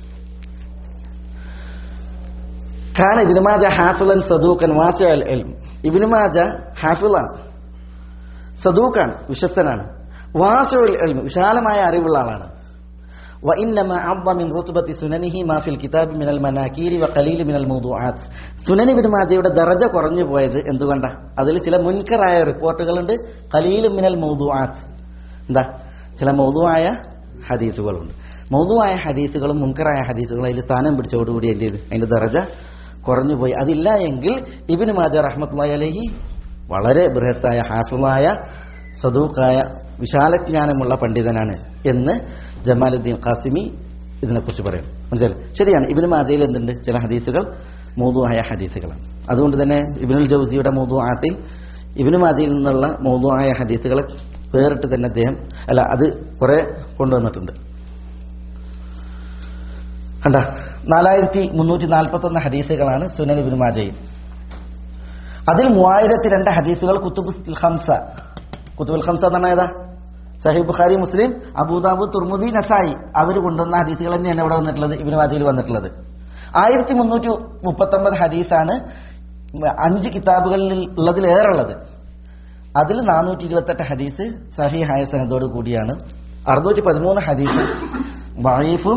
ഖാൻ ഇബ്നു മാജ ഹാഫിളൻ സദൂഖൻ വാസിഅൽ ഇൽം ഇബ്നു മാജ ഹാഫിളാണ് സദൂഖാണ് വിശ്വസ്തനാണ് വാസിഉൽ ഇൽം വിശാലമായ അറിവുള്ള ആളാണ് وإنما عظم من رتبة سننه ما في الكتاب من المناكير وقليل من الموضوعات സുനൻ ഇബ്നു മാജയുടെ ദറജ കുറഞ്ഞു പോയത് എന്തുകൊണ്ടാ അതിൽ ചില മുൻകറായ റിപ്പോർട്ടുകളുണ്ട് ഖലീലും മിനൽ മൗദുആത്ത് എന്താ ചില മൗദുവായ ഹദീസുകളുണ്ട് മൗദുവായ ഹദീസുകളും മുൻകറായ ഹദീസുകളും അതിൽ സ്ഥാനം പിടിച്ചോടുകൂടി എന്ത് ചെയ്ത് അതിന്റെ ദറജ കുറഞ്ഞു പോയി അതില്ല എങ്കിൽ ഇബ്നു മാജ റഹ്മത്തുള്ളാഹി അലൈഹി വളരെ ബൃഹത്തായ ഹാഫിളായ സദൂഖായ വിശാലജ്ഞാനമുള്ള പണ്ഡിതനാണ് എന്ന് ജമാലുദ്ദീൻ ഖാസിമി ഇതിനെക്കുറിച്ച് പറയും മനസ്സിലായി ശരിയാണ് ഇബിന് മാജയിൽ എന്തുണ്ട് ചില ഹദീസുകൾ മൗതുവായ ഹദീസുകളാണ് അതുകൊണ്ട് തന്നെ ഇബിനുൽ ജൗസിയുടെ മൗതുവാത്തിൽ ഇബിന് മാജയിൽ നിന്നുള്ള മൗതുവായ ഹദീസുകളെ വേറിട്ട് തന്നെ അദ്ദേഹം അല്ല അത് കുറെ കൊണ്ടുവന്നിട്ടുണ്ട് കണ്ട നാലായിരത്തി മുന്നൂറ്റി നാൽപ്പത്തി ഒന്ന് ഹദീസുകളാണ് സുനൻ ഇബിന് മാജയിൽ അതിൽ മൂവായിരത്തി രണ്ട് ഹദീസുകൾ കുത്തുബുൽ ഹംസ കുത്തുബുൽ ഹംസ എന്ന് പറഞ്ഞാൽ ഏതാ സഹീബ് ബുഖാരി മുസ്ലിം അബൂദാബു തുർമുദി നസായി അവർ കൊണ്ടുവന്ന ഹദീസുകൾ തന്നെയാണ് ഇവിടെ വന്നിട്ടുള്ളത് ഇബിന് മാജയിൽ വന്നിട്ടുള്ളത് ആയിരത്തി മുന്നൂറ്റി മുപ്പത്തി ഒമ്പത് ഹദീസാണ് അഞ്ച് കിതാബുകളിൽ ഉള്ളതിലേറുള്ളത് അതിൽ നാനൂറ്റി ഇരുപത്തെട്ട് ഹദീസ് സഹിഹായ സനദോട് കൂടിയാണ് അറുന്നൂറ്റി പതിമൂന്ന് ഹദീസ് വഴീഫും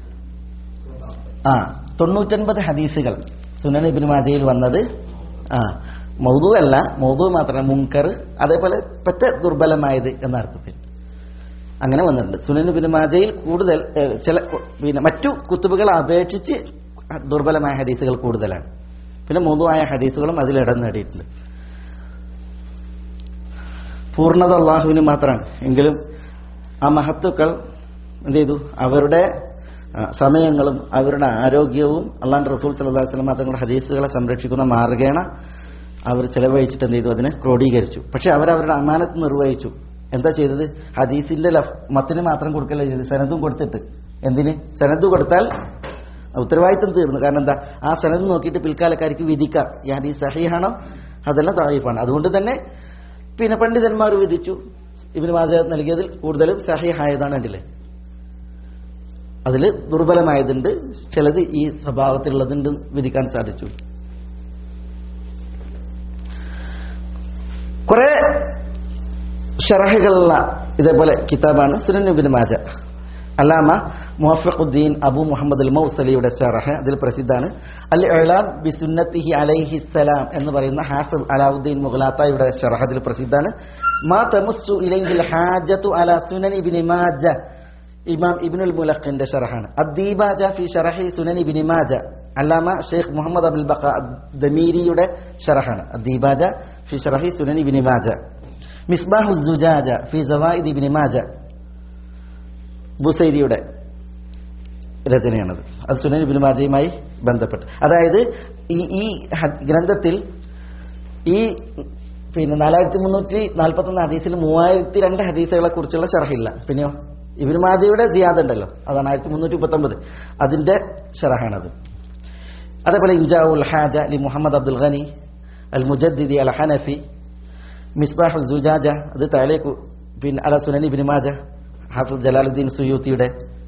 ആ തൊണ്ണൂറ്റൊൻപത് ഹദീസുകൾ സുനൻ ഇബിന് മാജയിൽ വന്നത് ആ മൗതു അല്ല മൗതു മാത്രമല്ല മുങ്കർ അതേപോലെ പറ്റ ദുർബലമായത് എന്ന അർത്ഥത്തിൽ അങ്ങനെ വന്നിട്ടുണ്ട് സുനൻ ഇബിന് മാജയിൽ കൂടുതൽ ഏഹ്, ചില പിന്നെ മറ്റു കുത്തുബുകളെ അപേക്ഷിച്ച് ദുർബലമായ ഹദീസുകൾ കൂടുതലാണ് പിന്നെ മൗതുവായ ഹദീസുകളും അതിൽ ഇടം നേടിയിട്ടുണ്ട് പൂർണ്ണത അള്ളാഹുവിന് മാത്രമാണ് എങ്കിലും ആ മഹത്തുക്കൾ എന്ത് ചെയ്തു അവരുടെ ആ, സമയങ്ങളും അവരുടെ ആരോഗ്യവും അള്ളാന്റെ റസൂൽ സല്ലല്ലാഹു അലൈഹി വസല്ലം തങ്ങളുടെ ഹദീസുകളെ സംരക്ഷിക്കുന്ന മാർഗേണ അവർ ചെലവഴിച്ചിട്ട് എന്ത് ചെയ്തു അതിനെ ക്രോഡീകരിച്ചു പക്ഷെ അവരവരുടെ അമാനത്ത് നിർവഹിച്ചു എന്താ ചെയ്തത് ഹദീസിന്റെ ലഫ് മത്തിന് മാത്രം കൊടുക്കല്ല ചെയ്തത് സനദും കൊടുത്തിട്ട് എന്തിന് സനദ് കൊടുത്താൽ ഉത്തരവാദിത്തം തീർന്നു കാരണം എന്താ ആ സനദ് നോക്കിയിട്ട് പിൽക്കാലക്കാർക്ക് വിധിക്കാം ഈ ഹദീസ് സഹിയാണോ അതെല്ലാം താഴീപ്പാണ് അതുകൊണ്ട് തന്നെ പിന്നെ പണ്ഡിതന്മാർ വിധിച്ചു ഇവന് വാചകം നൽകിയതിൽ കൂടുതലും സഹിഹായതാണ് കണ്ടില്ലേ അതിൽ ദുർബലമായതുണ്ട് ചിലത് ഈ സ്വഭാവത്തിലുള്ളതുണ്ട് വിധിക്കാൻ സാധിച്ചു കുറെ ഷറഹുകളുള്ള ഇതേപോലെ കിതാബാണ് സുനൻ ഇബിന് മാജ അല്ലാമ മുഹഫഖുദ്ദീൻ അബു മുഹമ്മദ് അൽ മൗസലിയുടെ ഷറഹ് അതിൽ പ്രസിദ്ധാണ് അൽ ഇലാം ബി സുന്നത്തിഹി അലൈഹി സലാം എന്ന് പറയുന്ന ഹാഫിദ് അലാവുദ്ദീൻ മുഗലാത്തയുടെ ഷറഹ് അതിൽ പ്രസിദ്ധാണ് മാ തമുസ്സു ഇലൈഹിൽ ഹാജതു അലാ സുനൻ ഇബ്നു മാജ ഇമാം ഇബ്നുൽ മുലഖിന്റെ ഷറഹാണ് അദ്ദീബാജ ഫി ഷറഹി സുനൻ ഇബ്നു മാജ അല്ലാമ ഷെയ്ഖ് മുഹമ്മദ് അബുൽ ബഖ ദമീരിയുടെ ഷറഹാണ് അദ്ദീബാജ ഫി ഷറഹി സുനൻ ഇബ്നു മാജ മിസ്ബാഹു സുജാജ ഫി സവായിദ് ഇബ്നു മാജ ബുസൈരിയുടെ രചനയാണത് അത് സുനൻ ഇബ്നു മാജയുമായി ബന്ധപ്പെട്ട് അതായത് ഈ ഈ ഹ- ഗ്രന്ഥത്തിൽ ഈ പിന്നെ നാലായിരത്തി മുന്നൂറ്റി നാൽപ്പത്തി ഒന്ന് ഹദീസിൽ മൂവായിരത്തി രണ്ട് ഹദീസുകളെ കുറിച്ചുള്ള ഷറഹില്ല പിന്നെയോ ഇബിന് മാജയുടെ സിയാദ് ഉണ്ടല്ലോ അതാണ് ആയിരത്തി മുന്നൂറ്റി മുപ്പത്തൊമ്പത് അതിന്റെ ഷറഹാണത് അതേപോലെ ഇൻജാഉൽ ഹാജ ലി മുഹമ്മദ് അബ്ദുൽ ഖനി അൽ മുജദ്ദിദി അൽ ഹനഫി മിസ്ബാഹ് സുജാജ അത് താലേക്ക് പിന്നെ അല സുനനി ഇബ്നു മാജ ഹാഫിദ് ജലാലുദ്ദീൻ സുയൂത്തിയുടെ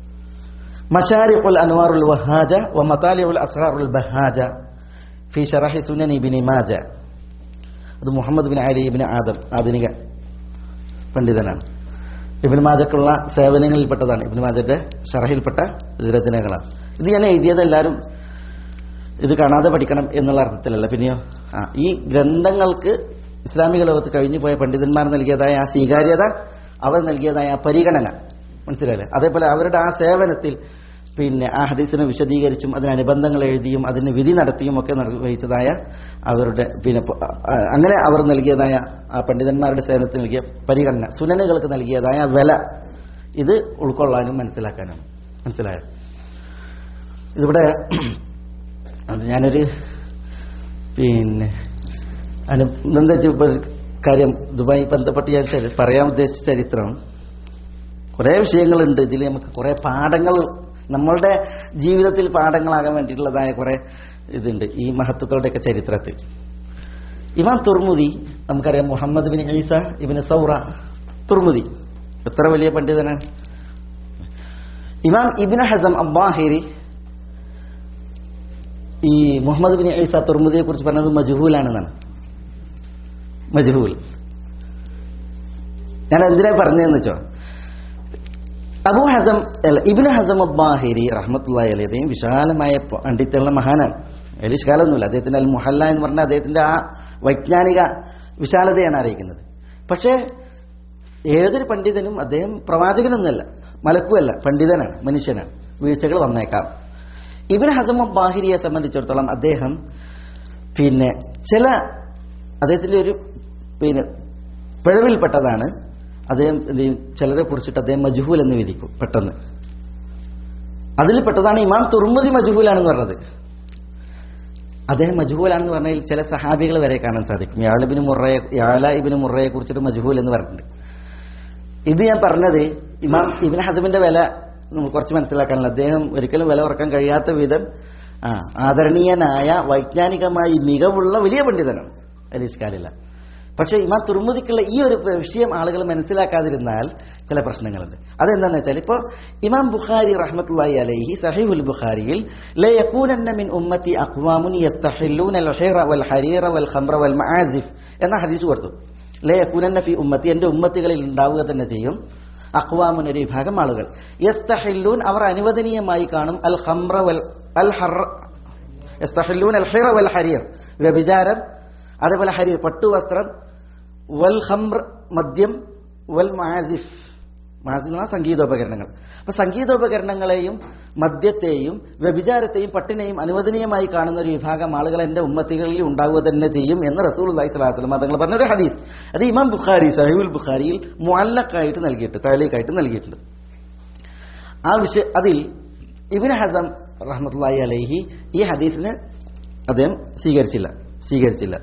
മഷാരിഖുൽ അൻവാറുൽ വഹാജ വ മതാലിഉൽ അസ്റാറുൽ ബഹാജ ഫി ഷറഹി സുനനി ഇബ്നു മാജ അത് Muhammad bin Ali ibn Adam ആധുനിക പണ്ഡിതനാണ് ഇബ്നു മാജക്കുള്ള സേവനങ്ങളിൽപ്പെട്ടതാണ് ഇബ്നു മാജന്റെ ഷറഹിൽപ്പെട്ട രചനകളാണ് ഇത് ഞാൻ എഴുതിയത് എല്ലാവരും ഇത് കാണാതെ പഠിക്കണം എന്നുള്ള അർത്ഥത്തിലല്ല പിന്നെയോ ആ ഈ ഗ്രന്ഥങ്ങൾക്ക് ഇസ്ലാമിക ലോകത്ത് കഴിഞ്ഞു പോയ പണ്ഡിതന്മാർ നൽകിയതായ ആ സ്വീകാര്യത അവർ നൽകിയതായ ആ പരിഗണന മനസ്സിലായില്ലേ അതേപോലെ അവരുടെ ആ സേവനത്തിൽ പിന്നെ ആ ഹദീസിനെ വിശദീകരിച്ചും അതിന് അനുബന്ധങ്ങൾ എഴുതിയും അതിന് വിധി നടത്തിയും ഒക്കെ നിർവഹിച്ചതായ അവരുടെ പിന്നെ പ- ആ, അങ്ങനെ അവർ നൽകിയതായ ആ പണ്ഡിതന്മാരുടെ സേവനത്തിന് നൽകിയ പരിഗണന സുനനുകൾക്ക് നൽകിയതായ വില ഇത് ഉൾക്കൊള്ളാനും മനസ്സിലാക്കാനും മനസ്സിലായോ ഇതിവിടെ അത് ഞാനൊരു പിന്നെ അനുബന്ധിച്ച് ഒരു കാര്യം ദുബായി ബന്ധപ്പെട്ട് ഞാൻ ചരി- പറയാൻ ഉദ്ദേശിച്ച ചരിത്രം കുറേ വിഷയങ്ങളുണ്ട് ഇതിൽ നമുക്ക് കുറേ പാഠങ്ങൾ നമ്മളുടെ ജീവിതത്തിൽ പാഠങ്ങളാകാൻ വേണ്ടിയിട്ടുള്ളതായ കുറേ ഇതുണ്ട് ഈ മഹത്തുക്കളുടെയൊക്കെ ചരിത്രത്തിൽ ഇമാം തുർമുദി നമുക്കറിയാം Muhammad bin Isa ibn Sawra Tirmidhi എത്ര വലിയ പണ്ഡിതനാണ് ഇമാം ഇബിന് ഹസം അബ്ബാഹിരി ഈ മുഹമ്മദ് ബിൻ ഈസ തുർമുദിയെ കുറിച്ച് പറഞ്ഞത് മജുഹൂലാണെന്നാണ് മജുഹൂൽ ഞാൻ എന്തിനാ പറഞ്ഞതെന്ന് വെച്ചോ അബു ഹസം അല്ല ഇബിന് ഹസം അബ്ബാഹിരി റഹ്മത്തുള്ളി അലൈഹയും വിശാലമായ പണ്ഡിത്തുള്ള മഹാനാണ് അതിൽ വിശാലമൊന്നുമില്ല അദ്ദേഹത്തിന്റെ അൽ മുഹല്ല എന്ന് പറഞ്ഞാൽ അദ്ദേഹത്തിന്റെ ആ വൈജ്ഞാനിക വിശാലതയാണ് അറിയിക്കുന്നത് പക്ഷേ ഏതൊരു പണ്ഡിതനും അദ്ദേഹം പ്രവാചകനൊന്നുമല്ല മലക്കുമല്ല പണ്ഡിതനാണ് മനുഷ്യനാണ് വീഴ്ചകൾ വന്നേക്കാം ഇബിൻ ഹസം ബാഹിരിയെ സംബന്ധിച്ചിടത്തോളം അദ്ദേഹം പിന്നെ ചില അദ്ദേഹത്തിന്റെ ഒരു പിന്നെ പിഴവിൽപ്പെട്ടതാണ് അദ്ദേഹം എന്ത് ചെയ്യും ചിലരെ കുറിച്ചിട്ട് അദ്ദേഹം മജുഹൂൽ എന്ന് വിധിക്കും പെട്ടെന്ന് അതിൽ പെട്ടതാണ് ഇമാം തുർമുദി മജുഹൂലാണെന്ന് പറഞ്ഞത് അദ്ദേഹം മജുഹൂലാണെന്ന് പറഞ്ഞാൽ ചില സഹാബികൾ വരെ കാണാൻ സാധിക്കും യാളിബിന് മുറയെ യാല ഇബിന് മുറയെ കുറിച്ചിട്ട് മജുഹൂൽ എന്ന് പറഞ്ഞിട്ടുണ്ട് ഇത് ഞാൻ പറഞ്ഞത് ഇമാം ഇബിൻ ഹസമിന്റെ വില നമ്മൾ കുറച്ച് മനസ്സിലാക്കാനുള്ള അദ്ദേഹം ഒരിക്കലും വില ഉറക്കാൻ കഴിയാത്ത വിധം ആ ആദരണീയനായ വൈജ്ഞാനികമായി മികവുള്ള വലിയ പണ്ഡിതനാണ് അലീഷ്കാലില്ല പക്ഷേ ഇമാം തുർമുദിക്കുള്ള ഈ ഒരു വിഷയം ആളുകൾ മനസ്സിലാക്കാതിരുന്നാൽ ചില പ്രശ്നങ്ങളുണ്ട് അതെന്താണെന്ന് വെച്ചാൽ ഇപ്പോൾ ഇമാം ബുഖാരി റഹ്മത്തുള്ളാഹി അലൈഹി സഹീഹുൽ ബുഖാരിയിൽ ല യകൂനന്ന മിൻ ഉമ്മത്തി അഖ്വാമുൻ യസ്തഹില്ലൂന അൽ ഹിറ വൽ ഹരീറ വൽ ഖംറ വൽ മആസിഫ് എന്ന ഹദീസ് കൊടുത്തു ല യകൂനന്ന ഫി ഉമ്മത്തി എൻ്റെ ഉമ്മത്തികളിൽ ഉണ്ടാവുക തന്നെ ചെയ്യും അഖ്വാമുൻ ഒരു വിഭാഗം ആളുകൾ യസ്തഹില്ലൂൻ അവർ അനുവദനീയമായി കാണും അൽ ഖംറ വൽ അൽ ഹർ യസ്തഹില്ലൂൻ അൽ ഹിറ വൽ ഹരീർ വ്യഭിചാരം അതേപോലെ ഹരീർ പട്ടുവസ്ത്രം വൽ ഹംർ മദ്യം വൽ മാസിഫ് മാസിഫ് എന്ന് പറഞ്ഞാൽ സംഗീതോപകരണങ്ങൾ അപ്പൊ സംഗീതോപകരണങ്ങളെയും മദ്യത്തെയും വ്യഭിചാരത്തെയും പട്ടിനെയും അനുവദനീയമായി കാണുന്ന ഒരു വിഭാഗം ആളുകൾ എന്റെ ഉമ്മത്തികളിൽ ഉണ്ടാവുക തന്നെ ചെയ്യും എന്ന് റസൂൽ അള്ളഹി സ്വലാസ്ലം തങ്ങൾ പറഞ്ഞ ഒരു ഹദീസ് അത് ഇമാം ബുഖാരി സഹീബുൽ ബുഖാരിയിൽ മുഅല്ലക്കായിട്ട് നൽകിയിട്ട് തലീക്കായിട്ട് നൽകിയിട്ടുണ്ട് ആ വിഷയ അതിൽ ഇബിൻ ഹസം റഹ്മത്തുള്ളാഹി അലൈഹി ഈ ഹദീസിന് അദ്ദേഹം സ്വീകരിച്ചില്ല സ്വീകരിച്ചില്ല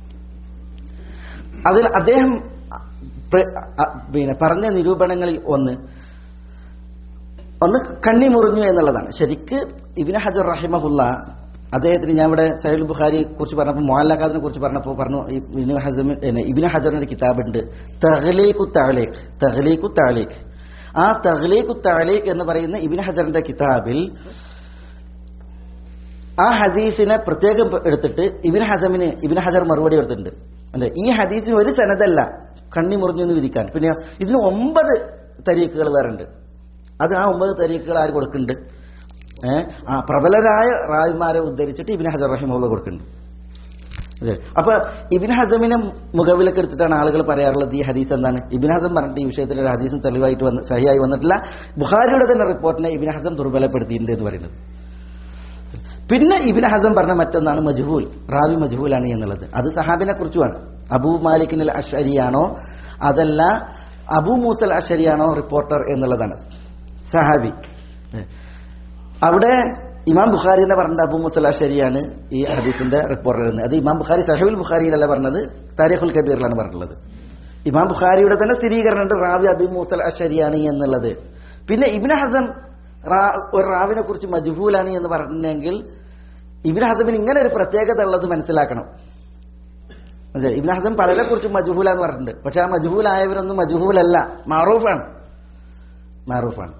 അതിൽ അദ്ദേഹം പ്ര- അ- പിന്നെ പറഞ്ഞ നിരൂപണങ്ങളിൽ ഒന്ന് ഒന്ന് കണ്ണി മുറിഞ്ഞു എന്നുള്ളതാണ് ശരിക്ക് ഇബിന് ഹജർ റഹിമഹുല്ല അദ്ദേഹത്തിന് ഞാൻ ഇവിടെ സൈൽ ബുഖാരിയെ കുറിച്ച് പറഞ്ഞപ്പോൾ മോഹൻലാഖാദിനെ കുറിച്ച് പറഞ്ഞപ്പോൾ പറഞ്ഞു ഇബിന് ഹസമി ഇബിന് ഹജറിന്റെ ഒരു കിതാബുണ്ട് തഹ്ലീഖു തഹ്ലീഖ് തഹ്ലീഖു തഹ്ലീഖ് ആ തഹ്ലീഖു തഹ്ലീഖ് എന്ന് പറയുന്ന ഇബിന് ഹജറിന്റെ കിതാബിൽ ആ ഹദീസിനെ പ്രത്യേകം എടുത്തിട്ട് ഇബിൻ ഹസമിന് ഇബിൻ ഹജർ മറുപടി കൊടുത്തിട്ടുണ്ട് അല്ലെ ഈ ഹദീസിന് ഒരു സനദല്ല കണ്ണി മുറിഞ്ഞു എന്ന് വിധിക്കാൻ പിന്നെ ഇതിന് ഒമ്പത് തരീക്കുകൾ വേറെ ഉണ്ട് അത് ആ ഒമ്പത് തരീക്കുകൾ ആര് കൊടുക്കുന്നുണ്ട് ഏഹ് ആ പ്രബലരായ റാവിമാരെ ഉദ്ധരിച്ചിട്ട് ഇബിൻ ഹജർ റഹിമുള്ള കൊടുക്കുന്നുണ്ട് അതെ അപ്പൊ ഇബിൻ ഹസമിനെ മുഖവിലൊക്കെ എടുത്തിട്ടാണ് ആളുകൾ പറയാറുള്ളത് ഈ ഹദീസ് എന്താണ് ഇബിൻ ഹസം പറഞ്ഞിട്ട് ഈ വിഷയത്തിൽ ഒരു ഹദീസും തെളിവായിട്ട് വന്ന് സഹിയായി വന്നിട്ടില്ല ബുഖാരിയുടെ തന്നെ റിപ്പോർട്ടിനെ ഇബിൻ ഹസം ദുർബലപ്പെടുത്തിയിട്ടുണ്ട് എന്ന് പറയുന്നത് പിന്നെ ഇബിൻ ഹസം പറഞ്ഞ മറ്റൊന്നാണ് മജ്ഹൂൽ റാവി മജ്ഹൂലാണ് എന്നുള്ളത് അത് സഹാബിനെ കുറിച്ചുമാണ് അബൂ മാലിക്കിൻ അൽ അഷരിയാണോ അതല്ല അബൂ മൂസൽ അഷരിയാണോ റിപ്പോർട്ടർ എന്നുള്ളതാണ് സഹാബി അവിടെ ഇമാം ബുഖാരി എന്ന് പറഞ്ഞ അബൂ മുസൽ അഷരിയാണ് ഈ ഹദീസിന്റെ റിപ്പോർട്ടർ എന്ന് അത് ഇമാം ബുഖാരി സഹബുൽ ബുഖാരിയിലല്ല പറഞ്ഞത് താരിഖുൽ കബീറിലാണ് പറഞ്ഞിട്ടുള്ളത് ഇമാം ബുഖാരിയുടെ തന്നെ സ്ഥിരീകരണമുണ്ട് റാവി അബി മൂസൽ അഷരിയാണ് എന്നുള്ളത് പിന്നെ ഇബിൻ ഹസം റാ- ഒരു റാവിനെ കുറിച്ച് മജ്ഹൂലാണ് എന്ന് പറഞ്ഞെങ്കിൽ ഇബിൻ ഹസമിന് ഇങ്ങനെ ഒരു പ്രത്യേകത ഉള്ളത് മനസ്സിലാക്കണം മനസ്സിലായി? ഇബ്ൻ ഹസം പലരെ കുറിച്ച് മജ്ഹൂല എന്ന് പറഞ്ഞിട്ടുണ്ട് പക്ഷെ ആ മജ്ഹൂലായവരൊന്നും മജ്ഹൂലല്ല മാറൂഫാണ് മാറൂഫാണ്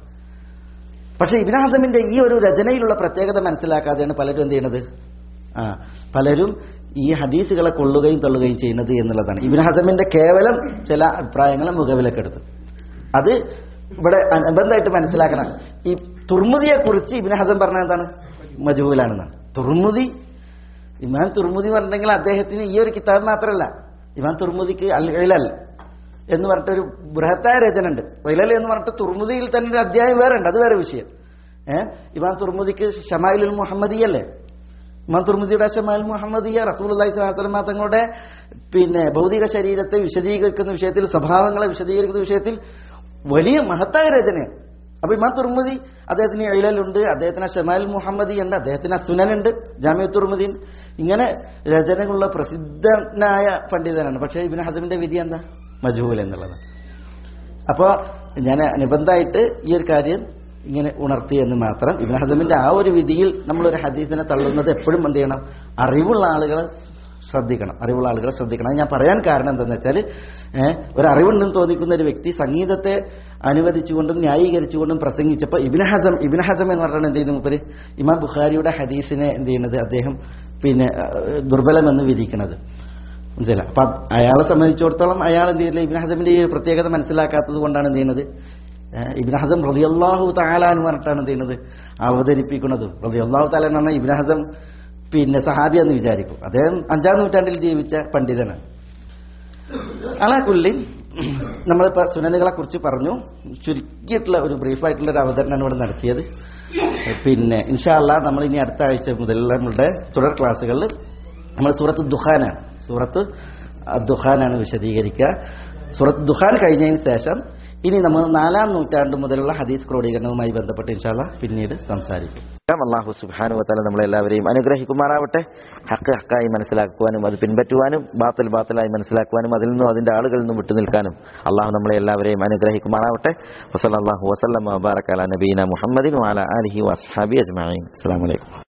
പക്ഷെ ഇബ്ൻ ഹസമിന്റെ ഈ ഒരു രചനയിലുള്ള പ്രത്യേകത മനസ്സിലാക്കാതെയാണ് പലരും എന്ത് ചെയ്യണത് ആ പലരും ഈ ഹദീസുകളെ കൊള്ളുകയും തള്ളുകയും ചെയ്യുന്നത് എന്നുള്ളതാണ് ഇബ്ൻ ഹസമിന്റെ കേവലം ചില അഭിപ്രായങ്ങളെ മുഖവിലക്കെടുത്ത് അത് ഇവിടെ അനുബന്ധമായിട്ട് മനസ്സിലാക്കണം ഈ തുർമുദിയെ കുറിച്ച് ഇബ്ൻ ഹസം പറഞ്ഞ എന്താണ് മജൂലാണെന്നാണ് തുർമുദി ഇമാം തുർമുദി പറഞ്ഞിട്ടുണ്ടെങ്കിൽ അദ്ദേഹത്തിന് ഈ ഒരു കിതാബ് മാത്രമല്ല ഇമാം തുർമുദിക്ക് അൽ ഇലൽ എന്ന് പറഞ്ഞിട്ടൊരു ബൃഹത്തായ രചന ഉണ്ട് ഇലൽ എന്ന് പറഞ്ഞിട്ട് തുർമുദിയിൽ തന്നെ ഒരു അധ്യായം വേറെ ഉണ്ട് അത് വേറെ വിഷയം ഏഹ് ഇമാം തുർമുദിക്ക് ഷമായിലുൽ മുഹമ്മദിയല്ലേ ഇമാം തുർമുദിയുടെ ഷമായിൽ മുഹമ്മദിയ റസൂൽ അള്ളഹി സ്വലാസ്ലമ തങ്ങളുടെ പിന്നെ ഭൗതിക ശരീരത്തെ വിശദീകരിക്കുന്ന വിഷയത്തിൽ സ്വഭാവങ്ങളെ വിശദീകരിക്കുന്ന വിഷയത്തിൽ വലിയ മഹത്തായ രചനയാണ് അപ്പൊ ഇമാം തുർമുദി അദ്ദേഹത്തിന് ഇലലുണ്ട് അദ്ദേഹത്തിന് ഷമാൽ മുഹമ്മദി ഉണ്ട് അദ്ദേഹത്തിന് സുനനുണ്ട് ജാമ്യ തുർമുദീൻ ഇങ്ങനെ രചനകളുള്ള പ്രസിദ്ധനായ പണ്ഡിതനാണ് പക്ഷേ ഇബിൻ ഹസമിന്റെ വിധി എന്താ മജൂൽ എന്നുള്ളത് അപ്പോ ഞാൻ അനുബന്ധമായിട്ട് ഈ ഒരു കാര്യം ഇങ്ങനെ ഉണർത്തി എന്ന് മാത്രം ഇബിൻ ഹസമിന്റെ ആ ഒരു വിധിയിൽ നമ്മളൊരു ഹദീസിനെ തള്ളുന്നത് എപ്പോഴും എന്ത് ചെയ്യണം അറിവുള്ള ആളുകളെ ശ്രദ്ധിക്കണം അറിവുള്ള ആളുകളെ ശ്രദ്ധിക്കണം അത് ഞാൻ പറയാൻ കാരണം എന്താണെന്ന് വെച്ചാൽ ഏഹ്, ഒരു അറിവുണ്ടെന്ന് തോന്നിക്കുന്ന ഒരു വ്യക്തി സംഗീതത്തെ അനുവദിച്ചുകൊണ്ടും ന്യായീകരിച്ചുകൊണ്ടും പ്രസംഗിച്ചപ്പോൾ ഇബിൻ ഹസം ഇബിൻ ഹസം എന്ന് പറഞ്ഞാൽ എന്ത് ചെയ്യുന്നു മുപ്പര് ഇമാം ബുഖാരിയുടെ ഹദീസിനെ എന്ത് ചെയ്യുന്നത് അദ്ദേഹം പിന്നെ ഏഹ്, ദുർബലമെന്ന് വിധിക്കുന്നത് മനസ്സിലായി അപ്പൊ അത് അയാളെ സംബന്ധിച്ചിടത്തോളം അയാൾ എന്ത് ചെയ്തില്ല ഇബിൻ ഹസമിന്റെ ഈ ഒരു പ്രത്യേകത മനസ്സിലാക്കാത്തത് കൊണ്ടാണ് എന്ത് ചെയ്യുന്നത് ഏഹ്, ഇബിൻ ഹസം റളിയല്ലാഹു തആല എന്ന് പറഞ്ഞിട്ടാണ് എന്ത് ചെയ്യുന്നത് അവതരിപ്പിക്കുന്നതും റളിയല്ലാഹു തആല എന്ന് പറഞ്ഞാൽ ഇബിൻ ഹസം പിന്നെ സഹാബി എന്ന് വിചാരിക്കും അദ്ദേഹം അഞ്ചാം നൂറ്റാണ്ടിൽ ജീവിച്ച പണ്ഡിതനാണ് അലാക്കുല്ലി നമ്മളിപ്പോ സുനനുകളെ കുറിച്ച് പറഞ്ഞു ചുരുക്കിയിട്ടുള്ള ഒരു ബ്രീഫായിട്ടുള്ള ഒരു അവതരണമാണ് ഇവിടെ നടത്തിയത് പിന്നെ ഇൻഷാല്ല നമ്മൾ ഇനി അടുത്ത ആഴ്ച മുതൽ നമ്മളുടെ തുടർ ക്ലാസ്സുകളിൽ നമ്മൾ സൂറത്ത് ദുഖാനാണ് സൂറത്ത് ദുഖാനാണ് വിശദീകരിക്കുക സൂറത്ത് ദുഖാൻ കഴിഞ്ഞതിന് ശേഷം ഇനി നമ്മൾ നാലാം നൂറ്റാണ്ട് മുതലുള്ള ഹദീസ് ക്രോഡീകരണവുമായി ബന്ധപ്പെട്ട് ഇൻഷാല്ല പിന്നീട് സംസാരിക്കും അള്ളാഹു സുബാനു വത്താല നമ്മളെല്ലാവരെയും അനുഗ്രഹിക്കുമാറാവട്ടെ ഹക്ക് ഹക്കായി മനസ്സിലാക്കുവാനും അത് പിൻപറ്റുവാനും ബാത്തൽ ബാത്തലായി മനസ്സിലാക്കുവാനും അതിൽ നിന്നും അതിന്റെ ആളുകളിൽ നിന്നും വിട്ടുനിൽക്കാനും അള്ളാഹു നമ്മളെ എല്ലാവരെയും അനുഗ്രഹിക്കുമാറാവട്ടെ വസല്ലാഹു വസ്ലം ബാറക്കാല നബീന മുഹമ്മദിൻ വാല അലഹി വസ്ഹാബി അജ്മാൻ അസ്സാം വലൈക്കും